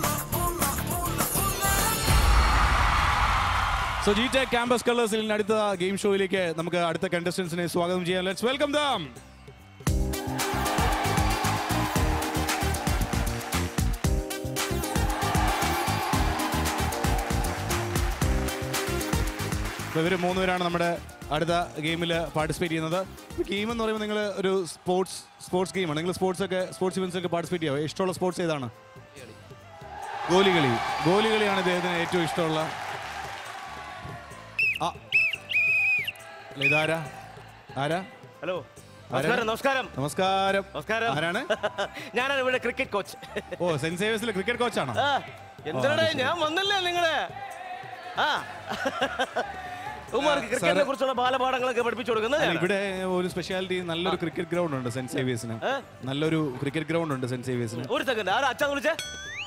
സോ ജി ടെക് ക്യാമ്പസ് കളേഴ്സിൽ അടുത്ത ഗെയിം ഷോയിലേക്ക് നമുക്ക് അടുത്ത കണ്ടസ്റ്റൻസിനെ സ്വാഗതം ചെയ്യാം ലെറ്റ്സ് വെൽക്കം ദം ഇവർ മൂന്നുപേരാണ് നമ്മുടെ അടുത്ത ഗെയിമിൽ പാർട്ടിസിപ്പേറ്റ് ചെയ്യുന്നത് ഗെയിം എന്ന് പറയുമ്പോൾ നിങ്ങൾ ഒരു സ്പോർട്സ് സ്പോർട്സ് ഗെയിമാണ് നിങ്ങൾ സ്പോർട്സ് ഒക്കെ സ്പോർട്സ് ഇവൻസ് ഒക്കെ പാർട്ടിസിപ്പേറ്റ് ചെയ്യാം ഇഷ്ടമുള്ള സ്പോർട്സ് ഏതാണ് ഗോലികളി ഗോലികളിയാണ് ഇദ്ദേഹത്തിന് ഏറ്റവും ഇഷ്ടമുള്ള ആ അല്ല, ഇതാരാ ആരാ ഹലോ ആരാണ്? നമസ്കാരം നമസ്കാരം നമസ്കാരം നമസ്കാരം ആരാണ് ഞാനാണ് ഇവിടെ ക്രിക്കറ്റ് കോച്ച് ഓ സെന്റ് സേവിയസിലെ ക്രിക്കറ്റ് കോച്ചാണോ ആ എന്തിനാടേ ഞാൻ വന്നില്ലേ നിങ്ങളെ ആ ഉമ്മാർക്ക് ക്രിക്കറ്റിനെ കുറിച്ചുള്ള ബാലപാഠങ്ങളൊക്കെ പഠിപ്പിച്ചു കൊടുക്കുന്നത് അല്ല, ഞാനാ. ഇവിടെ ഒരു സ്പെഷ്യാലിറ്റി നല്ലൊരു ക്രിക്കറ്റ് ഗ്രൗണ്ട് ഉണ്ട് സെന്റ് സേവിയസിന് നല്ലൊരു ക്രിക്കറ്റ് ഗ്രൗണ്ട് ഉണ്ട് സെന്റ് സേവിയസിന് ഒരു സെക്കൻഡ് ആരാ അച്ഛൻ വിളിച്ചേ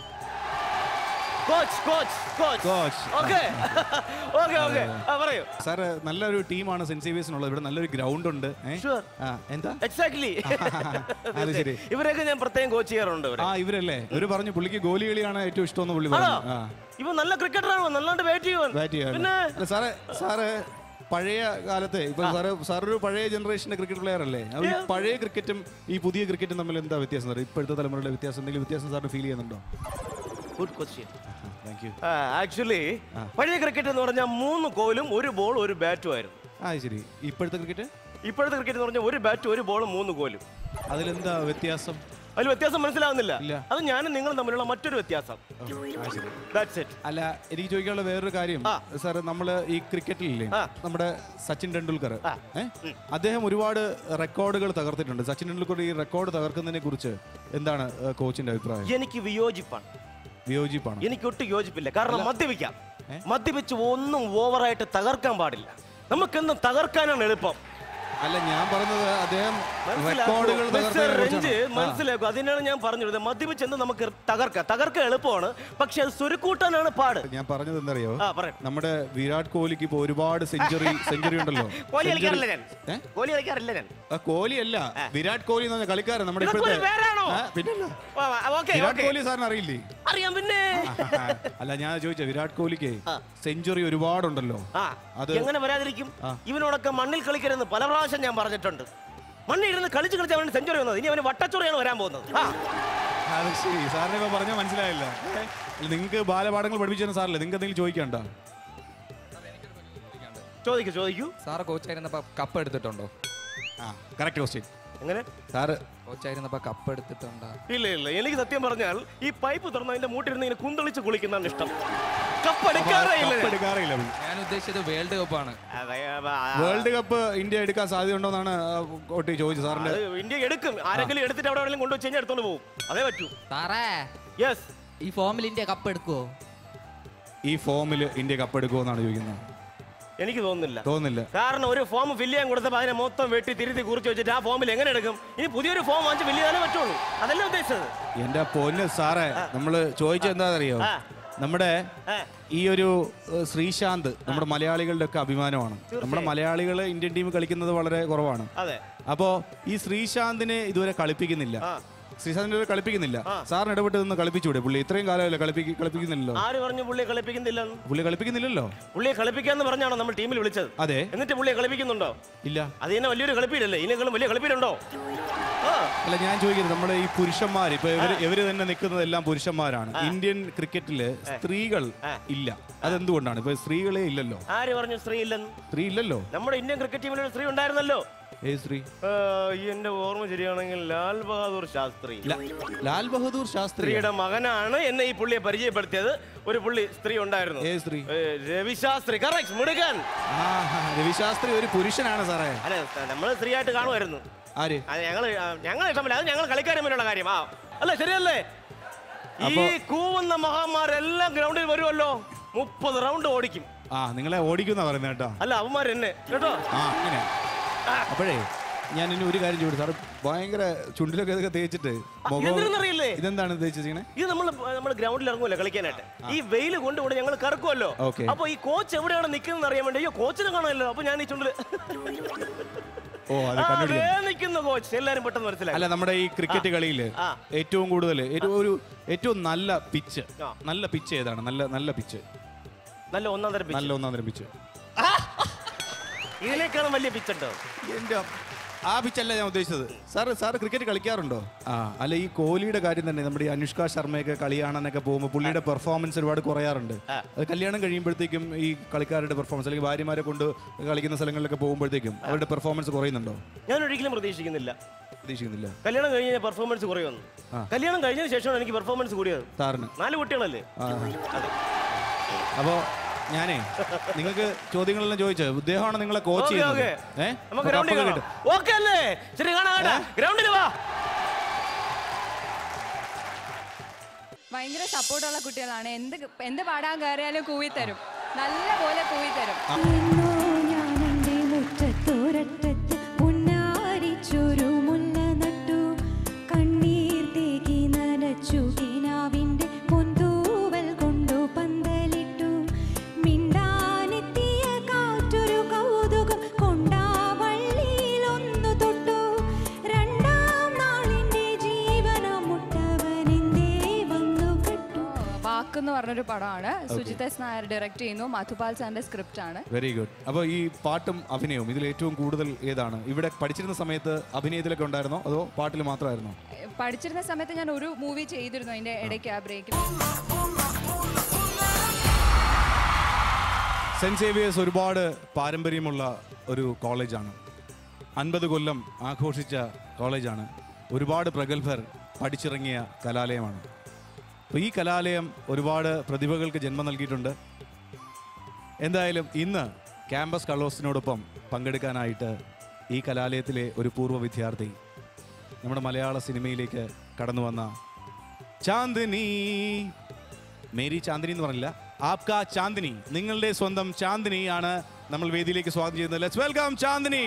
coach coach coach coach okay okay okay ആ പറയൂ സാർ നല്ലൊരു ടീമാണ് സെന്റ് സേവിയസിനുള്ളത് ഇവിടെ നല്ലൊരു ഗ്രൗണ്ട് ഉണ്ട് ഏ? ആ, എന്താ എക്സാക്ട്ലി അത് ശരി ഇവരെയൊക്കെ ഞാൻ പ്രത്യേകം കോച്ച് ചെയ്യാറുണ്ട് ഇവിടെ ആ ഇവരല്ലേ ഇവര് പറഞ്ഞു പുള്ളിക്ക് ഗോലി കളിയാണ് ഏറ്റവും ഇഷ്ടം എന്ന് പുള്ളി ആണോ? പറഞ്ഞു ആ ഇവൻ നല്ല ക്രിക്കറ്ററാണോ നല്ലാണ്ട് ബാറ്റ് ചെയ്യുവാൻ ബാറ്റ് ചെയ്യാൻ പിന്നെ അല്ല, സാറേ സാറ് പഴയ കാലത്തെ ഇപ്പൊ സാറ് സാറൊരു പഴയ ജനറേഷന്റെ ക്രിക്കറ്റ് പ്ലെയർ അല്ലേ അപ്പൊ ഈ പഴയ ക്രിക്കറ്റും ഈ പുതിയ ക്രിക്കറ്റും തമ്മിൽ എന്താ വ്യത്യാസം സാർ ഇപ്പോഴത്തെ തലമുറയുടെ വ്യത്യാസം എന്തെങ്കിലും വ്യത്യാസം സാറിന് ഫീൽ ചെയ്യുന്നുണ്ടോ good question thank you actually പഴയ ക്രിക്കറ്റ് എന്ന് പറഞ്ഞാൽ മൂന്ന് കോലും ഒരു ബോൾ ഒരു ബാറ്റും ആയിരുന്നു ആ ശരി ഇപ്പോഴത്തെ ക്രിക്കറ്റ് ഇപ്പോഴത്തെ ക്രിക്കറ്റ് എന്ന് പറഞ്ഞാൽ ഒരു ബാറ്റും ഒരു ബോളും മൂന്ന് കോലും അതിലെന്താ വ്യത്യാസം അതിൽ വ്യത്യാസം മനസ്സിലാവുന്നില്ല അത് ഞാനും നിങ്ങളും തമ്മിലുള്ള മറ്റൊരു വ്യത്യാസം That's it. അല്ല എനിക്ക് ചോദിക്കാനുള്ള വേറൊരു കാര്യം സാർ നമ്മള് ഈ ക്രിക്കറ്റിലില്ലേ നമ്മുടെ സച്ചിൻ ടെണ്ടുൽക്കർ ഏ? അദ്ദേഹം ഒരുപാട് റെക്കോർഡുകൾ തകർത്തിട്ടുണ്ട് സച്ചിൻ ടെണ്ടുൽക്കർ ഈ റെക്കോർഡ് തകർക്കുന്നതിനെ കുറിച്ച് എന്താണ് ഏ, കോച്ചിന്റെ അഭിപ്രായം എനിക്ക് വിയോജിപ്പാണ് വിയോജിപ്പാണ് എനിക്ക് ഒട്ടും യോജിപ്പില്ല കാരണം മദ്യപിക്കാം മദ്യപിച്ച് ഒന്നും ഓവറായിട്ട് തകർക്കാൻ പാടില്ല നമുക്കെന്നും തകർക്കാനാണ് എളുപ്പം അല്ല ഞാൻ പറഞ്ഞത് അദ്ദേഹം മനസ്സിലാക്കൂ. റെക്കോർഡുകൾ മിസ്റ്റർ തകർത്തതിനെ രഞ്ജ് കുറിച്ചാണ്. ആ. മനസ്സിലാക്കും അതിനാണ് ഞാൻ പറഞ്ഞത് മദ്യപിച്ചെന്ന് നമുക്ക് തകർക്കാം തകർക്കാൻ എളുപ്പമാണ് പക്ഷെ അത് സ്വരുക്കൂട്ടാനാണ് പാട് ഞാൻ പറഞ്ഞത് എന്തറിയോ ആ, പറയ്. നമ്മുടെ വിരാട് കോഹ്ലിക്ക് ഇപ്പൊ ഒരുപാട് സെഞ്ചുറി സെഞ്ചുറി ഉണ്ടല്ലോ കോഹ്ലി Century- കളിക്കാറില്ല ഞാൻ ഏ? കോഹ്ലി കളിക്കാറില്ല ഞാൻ ആ, കോഹ്ലി അല്ല വിരാട് കോഹ്ലി എന്ന് പറഞ്ഞ കളിക്കാരൻ നമ്മുടെ വിരാട് ഇപ്പോഴത്തെ കോഹ്ലി വേറാണോ? ആ, പിന്നല്ല ആ, ആ, ഓക്കേ, വിരാട് ഓക്കേ. കോഹ്ലി സാറിന് അറിയില്ലേ അറിയാം പിന്നെ അല്ല ഞാൻ ചോദിച്ച വിരാട് കോഹ്ലിക്ക് സെഞ്ചുറി ഒരുപാടുണ്ടല്ലോ ആ അത് എങ്ങനെ വരാതിരിക്കും ആ. ഇവനോടൊക്കെ മണ്ണിൽ കളിക്കരുതെന്ന് പല പ്രാവശ്യം ഞാൻ പറഞ്ഞിട്ടുണ്ട് മണ്ണിൽ ഇരുന്ന് കളിച്ച് കളിച്ച് അവന് സെഞ്ചുറി വന്നത് ഇനി അവന് വട്ടച്ചൊറിയാണ് വരാൻ പോകുന്നത് ആ അത് ശരി സാറിനെ ഇപ്പൊ പറഞ്ഞാൽ മനസ്സിലായില്ല നിങ്ങൾക്ക് ബാലപാഠങ്ങൾ പഠിപ്പിച്ചു തരുന്ന സാറല്ലേ നിങ്ങൾക്ക് എന്തെങ്കിലും ചോദിക്കണ്ടോ ചോദിക്കൂ ചോദിക്കൂ സാറ് കോച്ചായിരുന്നപ്പോ കപ്പ് എടുത്തിട്ടുണ്ടോ ആ കറക്റ്റ് ക്വസ്റ്റ്യൻ എങ്ങനെ സാറ് കോച്ചായിരുന്നപ്പോ കപ്പ് എടുത്തിട്ടുണ്ടോ ഇല്ല ഇല്ല എനിക്ക് സത്യം പറഞ്ഞാൽ ഈ പൈപ്പ് തുറന്ന് അതിന്റെ മൂട്ടിരുന്ന് ഇങ്ങനെ കുന്തളിച്ച് കുളിക്കുന്നതാണ് ഇഷ്ടം കപ്പെടുക്കാറേ ഇല്ല ഞാൻ. എടുക്കാറില്ല ഞാൻ ഉദ്ദേശിച്ചത് വേൾഡ് കപ്പാണ് അതെ, അപ്പൊ, ആ, വേൾഡ് കപ്പ് ഇന്ത്യ എടുക്കാൻ സാധ്യതയുണ്ടോന്നാണ് ഒട്ടി ചോദിച്ചത് സാറിന്റെ അത് ഇന്ത്യ എടുക്കും ആരെങ്കിലും എടുത്തിട്ട് അവിടെ എവിടെയെങ്കിലും കൊണ്ടുവച്ച് കഴിഞ്ഞാൽ എടുത്തോണ്ട് പോകും അതേ പറ്റൂ സാറേ യെസ് ഈ ഫോമിൽ ഇന്ത്യ കപ്പ് എടുക്കുവോ ഈ ഫോമിൽ ഇന്ത്യ കപ്പ് എടുക്കുമെന്നാണ് ചോദിക്കുന്നത് എനിക്ക് തോന്നുന്നില്ല തോന്നുന്നില്ല കാരണം ഒരു ഫോം ഫില്ല് ചെയ്യാൻ കൊടുത്തപ്പോൾ അതിനെ മൊത്തം വെട്ടി തിരുത്തി കുറിച്ച് വെച്ചിട്ട് ആ ഫോമിൽ എങ്ങനെ എടുക്കും ഇനി പുതിയൊരു ഫോം വാങ്ങിച്ച് ഫില്ല് ചെയ്യാനേ പറ്റുള്ളൂ അതല്ലേ ഉദ്ദേശിച്ചത് എന്റെ പൊന്ന് സാറേ നമ്മള് ചോദിച്ചത് എന്താണെന്നറിയോ ആ. നമ്മുടെ ആ. ഈ ഒരു ഏഹ്, ശ്രീശാന്ത് നമ്മുടെ മലയാളികളുടെ ഒക്കെ അഭിമാനമാണ് നമ്മുടെ മലയാളികൾ ഇന്ത്യൻ ടീം കളിക്കുന്നത് വളരെ കുറവാണ് അതെ അപ്പോ ഈ ശ്രീശാന്തിനെ ഇതുവരെ കളിപ്പിക്കുന്നില്ല ആ. ശ്രീശാന്തിനെ ഇതുവരെ കളിപ്പിക്കുന്നില്ല സാറിന് ഇടപെട്ട് നിന്ന് കളിപ്പിച്ചൂടെ പുള്ളി ഇത്രയും കാലമല്ലേ കളിപ്പിക്ക കളിപ്പിക്കുന്നില്ലല്ലോ ആര് പറഞ്ഞു പുള്ളിയെ കളിപ്പിക്കുന്നില്ലെന്ന് പുള്ളി കളിപ്പിക്കുന്നില്ലല്ലോ പുള്ളിയെ കളിപ്പിക്കാന്ന് പറഞ്ഞാണോ നമ്മൾ ടീമിൽ വിളിച്ചത് അതെ എന്നിട്ട് പുള്ളിയെ കളിപ്പിക്കുന്നുണ്ടോ ഇല്ല അത് തന്നെ വലിയൊരു കളിപ്പീരല്ലേ ഇതിനേക്കാളും വലിയ കളിപ്പീരുണ്ടോ ആ അല്ല ഞാൻ ചോദിക്കുന്നത് നമ്മുടെ ഈ പുരുഷന്മാർ ഇപ്പൊ ഇവര് ഇവര് തന്നെ നിൽക്കുന്നതെല്ലാം പുരുഷന്മാരാണ് ഇന്ത്യൻ ക്രിക്കറ്റില് സ്ത്രീകൾ ഇല്ല അതെന്തുകൊണ്ടാണ് ഇപ്പൊ സ്ത്രീകളെ ഇല്ലല്ലോ ആര് പറഞ്ഞു സ്ത്രീ ഇല്ലെന്ന് സ്ത്രീ ഇല്ലല്ലോ നമ്മുടെ ഇന്ത്യൻ ക്രിക്കറ്റ് ടീമിൽ ഒരു സ്ത്രീ ഉണ്ടായിരുന്നല്ലോ ഏ സ്ത്രീ ആ, ഈ എന്റെ ഓർമ്മ ശരിയാണെങ്കിൽ ലാൽ ബഹാദൂർ ശാസ്ത്രി ല- ലാൽ ബഹദൂർ ശാസ്ത്രി സ്ത്രീയുടെ മകനാണ് എന്നെ ഈ പുള്ളിയെ പരിചയപ്പെടുത്തിയത് ഒരു പുള്ളി സ്ത്രീ ഉണ്ടായിരുന്നു ഏ സ്ത്രീ ഏ, രവിശാസ്ത്രി കറക്റ്റ് മുടുകൻ ആ രവിശാസ്ത്രി ഒരു പുരുഷനാണ് സാറേ അല്ലെ നമ്മൾ സ്ത്രീ ആയിട്ട് കാണുമായിരുന്നു ആര് അത് ഞങ്ങൾ ഞങ്ങൾ ഇഷ്ടമില്ല അത് ഞങ്ങൾ കളിക്കാരും തമ്മിലുള്ള കാര്യം ആ അല്ല ശരിയല്ലേ ഈ അപ്പൊ- കൂവുന്ന മഹാന്മാരെല്ലാം ഗ്രൗണ്ടിൽ വരുമല്ലോ മുപ്പത് റൗണ്ട് ഓടിക്കും ആ നിങ്ങളെ ഓടിക്കുന്ന പറയുന്നത് കേട്ടോ അല്ല അവന്മാർ എന്നെ കേട്ടോ ആ അങ്ങനെ അപ്പോഴേ ഞാൻ ഇനി ഒരു കാര്യം ചോദിച്ചു സാറ് ഭയങ്കര ചുണ്ടിലൊക്കെ ഇതൊക്കെ തേച്ചിട്ട് മുഖം എന്തിനെന്നറിയില്ലേ? ഇതെന്താണ് തേച്ചിങ്ങനെ ഇത് നമ്മൾ നമ്മൾ ഗ്രൗണ്ടിൽ ഇറങ്ങുമല്ലോ കളിക്കാനായിട്ട് ഈ വെയിൽ കൊണ്ട് ഇവിടെ ഞങ്ങൾ കറക്കുമല്ലോ ഓക്കേ. അപ്പൊ ഈ കോച്ച് എവിടെയാണ് നിൽക്കുന്നത് അറിയാൻ വേണ്ടി അയ്യോ കോച്ചിനെ കാണാമല്ലോ അപ്പൊ ഞാൻ ഈ ചുണ്ടില് ഓ അത് ആ, കണ്ടുപിടിക്കാം ദേ നിൽക്കുന്ന കോച്ച് എല്ലാരും പെട്ടെന്ന് മനസ്സിലായി അല്ല നമ്മുടെ ഈ ക്രിക്കറ്റ് ആ. കളിയിൽ ആ. ഏറ്റവും കൂടുതൽ ഏറ്റവും ഒരു ഏറ്റവും നല്ല പിച്ച് ആ. നല്ല പിച്ച് ഏതാണ് നല്ല നല്ല പിച്ച് നല്ല ഒന്നാം തരം pitch. നല്ല ഒന്നാം തരം പിച്ച് ഇതിനേക്കാളും വലിയ പിച്ച് ഉണ്ടോ എന്റെ ആ പിച്ചല്ല ഞാൻ ഉദ്ദേശിച്ചത് സാറ് സാറ് ക്രിക്കറ്റ് കളിക്കാറുണ്ടോ ആ അല്ല ഈ കോഹ്ലിയുടെ കാര്യം തന്നെ നമ്മുടെ ഈ അനുഷ്ക ശർമ്മയൊക്കെ കളി കാണാനൊക്കെ പോകുമ്പോൾ പുള്ളിയുടെ പെർഫോമൻസ് ഒരുപാട് കുറയാറുണ്ട് അത് കല്യാണം കഴിയുമ്പോഴത്തേക്കും ഈ കളിക്കാരുടെ പെർഫോമൻസ് അല്ലെങ്കിൽ ഭാര്യമാരെ കൊണ്ട് കളിക്കുന്ന സ്ഥലങ്ങളിലൊക്കെ പോകുമ്പോഴത്തേക്കും അവരുടെ പെർഫോമൻസ് കുറയുന്നുണ്ടോ ഞാൻ ഒരിക്കലും പ്രതീക്ഷിക്കുന്നില്ല പ്രതീക്ഷിക്കുന്നില്ല കല്യാണം കഴിഞ്ഞ പെർഫോമൻസ് കുറയുമെന്ന് ആ. കല്യാണം കഴിഞ്ഞതിന് ശേഷമാണ് എനിക്ക് പെർഫോമൻസ് കൂടിയത് സാറിന് നാല് കുട്ടികളല്ലേ ആ. അതെ അപ്പോ ഞാനേ നിങ്ങൾക്ക് ചോദ്യങ്ങളെല്ലാം ചോദിച്ചത് ഇദ്ദേഹമാണ് നിങ്ങളെ കോച്ച് ഓക്കേ, ചെയ്യുന്നത് ഓക്കേ. ഏ? നമുക്ക് അപ്പൊ ഗ്രൗണ്ടിൽ കപ്പൊക്കെ കാണാം കിട്ടും. ഓക്കെ അല്ലേ ശരി കാണാം ഗ്രൗണ്ടിൽ വാ ഭയങ്കര സപ്പോർട്ടുള്ള കുട്ടികളാണ് എന്ത് എന്ത് പാടാൻ കയറിയാലും കൂവിത്തരും നല്ല പോലെ കൂവിത്തരും എന്നോ ഞാനെന്റെ മുറ്റത്തോരറ്റത്ത് പുന്നാരിച്ചൊരു മുല്ല നട്ടു കണ്ണീർ തേകി നനച്ചു കിനാവിന്റെ പൊന്തൂവൽ കൊണ്ടു പന്തലിട്ടു മിണ്ടാനെത്തിയ കാറ്റൊരു കൗതുകം കൊണ്ടാ വള്ളിയിലൊന്നു തൊട്ടു രണ്ടാം നാളിന്റെ ജീവന മുട്ടവനെന്തേ വന്നു കെട്ടു വാക്ക് എന്ന് പറഞ്ഞൊരു പടമാണ് സുജിത് എസ് നായർ ഡയറക്റ്റ് ചെയ്യുന്നു മധുപാൽ സാറിന്റെ സ്ക്രിപ്റ്റ് ആണ് വെരി ഗുഡ് അപ്പോൾ ഈ പാട്ടും അഭിനയവും ഇതിൽ ഏറ്റവും കൂടുതൽ ഏതാണ് ഇവിടെ പഠിച്ചിരുന്ന സമയത്ത് അഭിനയത്തിലൊക്കെ ഉണ്ടായിരുന്നോ അതോ പാട്ടിൽ മാത്രമായിരുന്നോ പഠിച്ചിരുന്ന സമയത്ത് ഞാൻ ഒരു മൂവി ചെയ്തിരുന്നു അതിന്റെ ഇടയ്ക്ക് ആ ബ്രേക്കിൽ സെന്റ് സേവിയേഴ്സ് ഒരുപാട് പാരമ്പര്യമുള്ള ഒരു കോളേജാണ് അൻപത് കൊല്ലം ആഘോഷിച്ച കോളേജാണ് ഒരുപാട് പ്രഗത്ഭർ പഠിച്ചിറങ്ങിയ കലാലയമാണ് അപ്പോൾ ഈ കലാലയം ഒരുപാട് പ്രതിഭകൾക്ക് ജന്മം നൽകിയിട്ടുണ്ട് എന്തായാലും ഇന്ന് ക്യാമ്പസ് കളേഴ്സിനോടൊപ്പം പങ്കെടുക്കാനായിട്ട് ഈ കലാലയത്തിലെ ഒരു പൂർവ്വ വിദ്യാർത്ഥി നമ്മുടെ മലയാള സിനിമയിലേക്ക് കടന്നു വന്ന ചാന്ദിനി മേരി ചാന്ദിനി എന്ന് പറഞ്ഞില്ല ആപ്ക ചാന്ദിനി നിങ്ങളുടെ സ്വന്തം ചാന്ദിനി ആണ് നമ്മൾ വേദിയിലേക്ക് സ്വാഗതം ചെയ്യുന്നത് let's welcome Chandini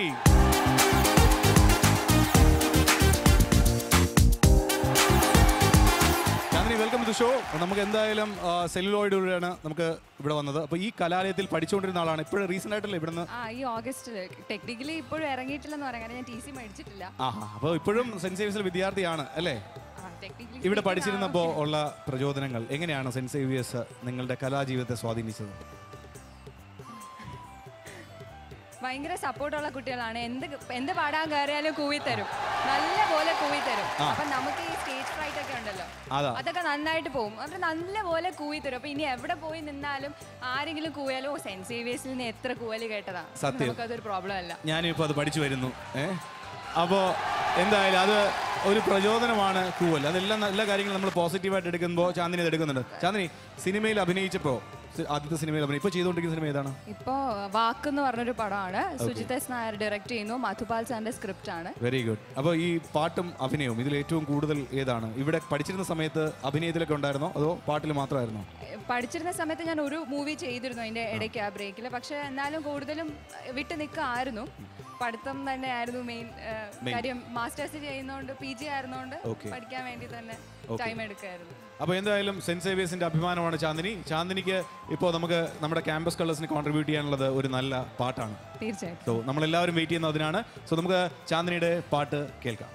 Chandini welcome to show നമുക്ക് എന്തായാലും സെല്ലുലോയിഡിലൂടെയാണ് നമുക്ക് ഇവിടെ വന്നത് അപ്പോൾ ഈ കലാലയത്തിൽ പഠിച്ചുകൊണ്ടിരുന്ന ആളാണ് ഇപ്പോഴും റീസെന്റ് ആയിട്ടല്ലേ ഇവിടുന്ന് ആ ഈ ഓഗസ്റ്റിൽ ടെക്നിക്കലി ഇപ്പോഴും ഇറങ്ങിയിട്ടില്ലെന്ന് പറയാം കാരണം ഞാൻ ടി സി മേടിച്ചിട്ടില്ല ആഹാ അപ്പോൾ ഇപ്പോഴും സെന്റ് സേവിയസിൽ വിദ്യാർത്ഥിയാണ് അല്ലേ ടെക്നിക്കലി ഇവിടെ പഠിച്ചിരുന്നപ്പോൾ ഉള്ള പ്രചോദനങ്ങൾ എങ്ങനെയാണ് സെന്റ് സേവിയേഴ്സ് നിങ്ങളുടെ കലാജീവിതത്തെ സ്വാധീനിച്ചത് ഭയങ്കര സപ്പോർട്ടുള്ള കുട്ടികളാണ് എന്ത് എന്ത് പാടാൻ കയറിയാലും കൂവി തരും നല്ല പോലെ കൂവി തരും ആ. അപ്പൊ നമുക്ക് ഈ സ്റ്റേജ് ഫ്രൈറ്റ് ഒക്കെ ഉണ്ടല്ലോ അതാ. അതൊക്കെ നന്നായിട്ട് പോകും അവർ നല്ല പോലെ കൂവി തരും അപ്പൊ ഇനി എവിടെ പോയി നിന്നാലും ആരെങ്കിലും കൂവിയാലും ഓ സെന്റ് സേവിയേഴ്സിൽ നിന്ന് എത്ര കൂവല് കേട്ടതാ സത്യം. നമുക്കതൊരു പ്രോബ്ലം അല്ല ഞാനിപ്പോൾ അത് പഠിച്ചു വരുന്നു ഏ അപ്പോൾ എന്തായാലും അത് ഒരു പ്രചോദനമാണ് കൂവൽ അതെല്ലാം നല്ല കാര്യങ്ങൾ നമ്മൾ പോസിറ്റീവായിട്ട് എടുക്കുമ്പോൾ ചാന്ദിനി അത് എടുക്കുന്നുണ്ട് ചാന്ദിനി സിനിമയിൽ അഭിനയിച്ചപ്പോൾ സി- ആദ്യത്തെ സിനിമയിൽ അഭിനയിക്കും ഇപ്പോൾ ചെയ്തുകൊണ്ടിരിക്കുന്ന സിനിമ ഏതാണ് ഇപ്പോ വാക്ക് എന്ന് പറഞ്ഞൊരു പടമാണ് സുജിത് എസ് നായർ ഡയറക്ട് ചെയ്യുന്നു മധുപാൽ സാറിന്റെ സ്ക്രിപ്റ്റ് ആണ് വെരി ഗുഡ് അപ്പോൾ ഈ പാട്ടും അഭിനയവും ഇതിൽ ഏറ്റവും കൂടുതൽ ഏതാണ് ഇവിടെ പഠിച്ചിരുന്ന സമയത്ത് അഭിനയത്തിലൊക്കെ ഉണ്ടായിരുന്നോ അതോ പാട്ടിൽ മാത്രമായിരുന്നോ പഠിച്ചിരുന്ന സമയത്ത് ഞാൻ ഒരു മൂവി ചെയ്തിരുന്നു അതിന്റെ ഇടയ്ക്ക് ആ ബ്രേക്കിൽ പക്ഷെ എന്നാലും കൂടുതലും ഏഹ്, വിട്ട് നിൽക്കായിരുന്നു പഠിത്തം തന്നെയായിരുന്നു മെയിൻ Main. കാര്യം മാസ്റ്റേഴ്സ് ചെയ്യുന്നതുകൊണ്ട് പി ജി ആയിരുന്നോണ്ട് Okay. പഠിക്കാൻ വേണ്ടി തന്നെ Okay. ടൈം എടുക്കായിരുന്നു അപ്പോൾ എന്തായാലും സെന്റ് സേവിയേഴ്സിന്റെ അഭിമാനമാണ് ചാന്ദിനി ചാന്ദിനിക്ക് ഇപ്പോൾ നമുക്ക് നമ്മുടെ ക്യാമ്പസ് കളേഴ്സിന് കോൺട്രിബ്യൂട്ട് ചെയ്യാനുള്ളത് ഒരു നല്ല പാട്ടാണ് തീർച്ചയായിട്ടും സോ നമ്മളെല്ലാവരും വെയിറ്റ് ചെയ്യുന്ന അതിനാണ് സോ നമുക്ക് ചാന്ദിനിയുടെ പാട്ട് കേൾക്കാം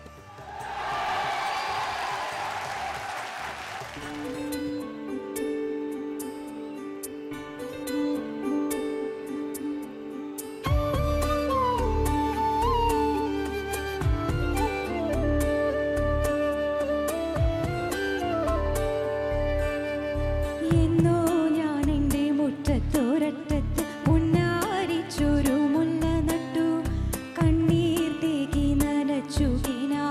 എന്നോ ഞാൻ എൻ്റെ മുറ്റത്തോരറ്റത്ത് പൊന്നാരിച്ചൊരു മുല്ല നട്ടു കണ്ണീർ തേകി നനച്ചു കിനാ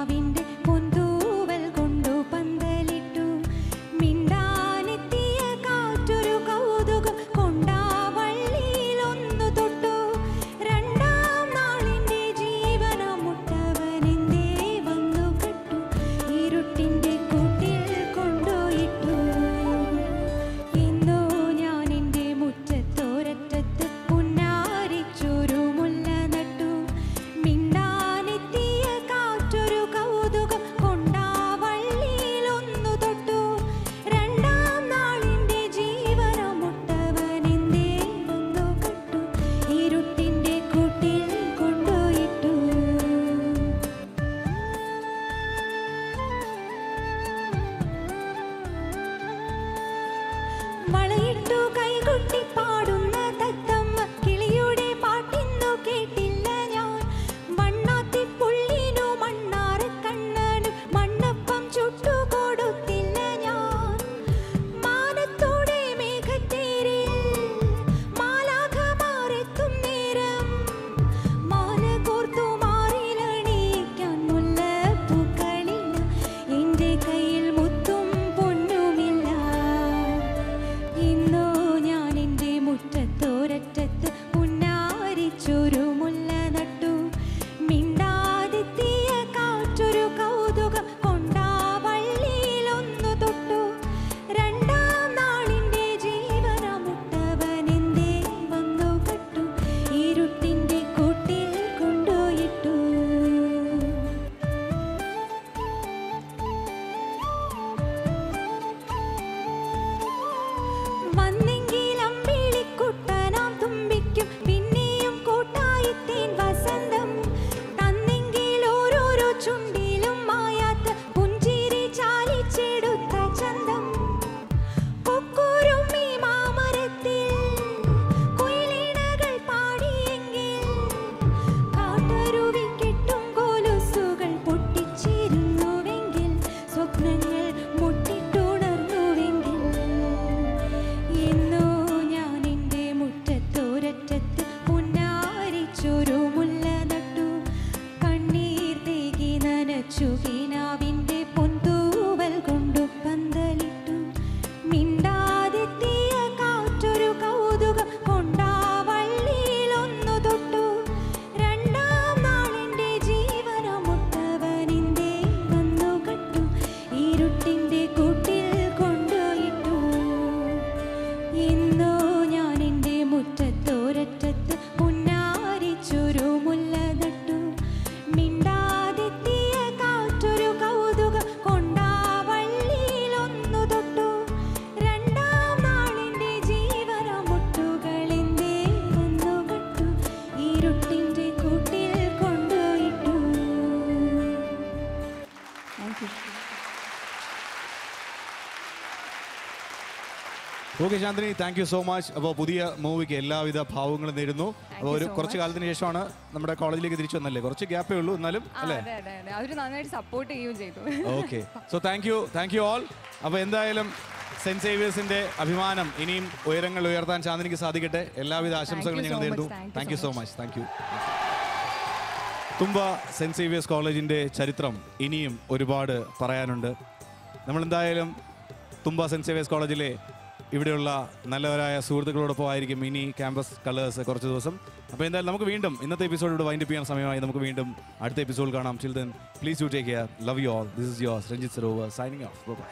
okay Shanthini thank you so much അപ്പോൾ പുതിയ മൂവിക്ക് എല്ലാവിധ ഭാവങ്ങളും നേരുന്നു അപ്പോൾ ഒരു so കുറച്ച് much. കാലത്തിന് ശേഷമാണ് നമ്മുടെ കോളേജിലേക്ക് തിരിച്ചു വന്നല്ലേ കുറച്ച് ഗ്യാപ്പേ ഉള്ളൂ എന്നാലും ആ, അല്ലേ അതെ അതെ അതെ അവര് നന്നായിട്ട് സപ്പോർട്ട് ചെയ്യുകയും ചെയ്തു okay so thank you thank you all അപ്പോൾ എന്തായാലും സെന്റ് സേവിയേഴ്സിന്റെ അഭിമാനം ഇനിയും ഉയരങ്ങൾ ഉയർത്താൻ ചാന്ദിനിക്ക് സാധിക്കട്ടെ എല്ലാവിധ ആശംസകളും you ഞങ്ങൾ so നേരുന്നു much. Thank you thank you so so much thank you Thumba saint Xavier's കോളേജിന്റെ ചരിത്രം ഇനിയും ഒരുപാട് പറയാനുണ്ട് നമ്മൾ എന്തായാലും തുമ്പ സെന്റ് സേവിയേഴ്സ് കോളേജിലെ ഇവിടെയുള്ള നല്ലവരായ സുഹൃത്തുക്കളോടൊപ്പം ആയിരിക്കും ഇനി ക്യാമ്പസ് കളേഴ്സ് കുറച്ച് ദിവസം അപ്പോൾ എന്തായാലും നമുക്ക് വീണ്ടും ഇന്നത്തെ എപ്പിസോഡ് ഇവിടെ വൈൻഡപ്പ് ചെയ്യാൻ സമയമായി നമുക്ക് വീണ്ടും അടുത്ത എപ്പിസോഡ് കാണാം children please you take care love you all this is your Ranjith Sarovar signing off bye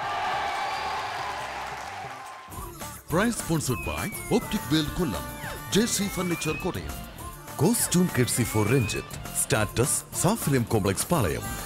Prize sponsored by Optic World Kollam, JC Furniture Kottayam. Costume Kitsy for Ranjit. Status Safilium Complex Palayam.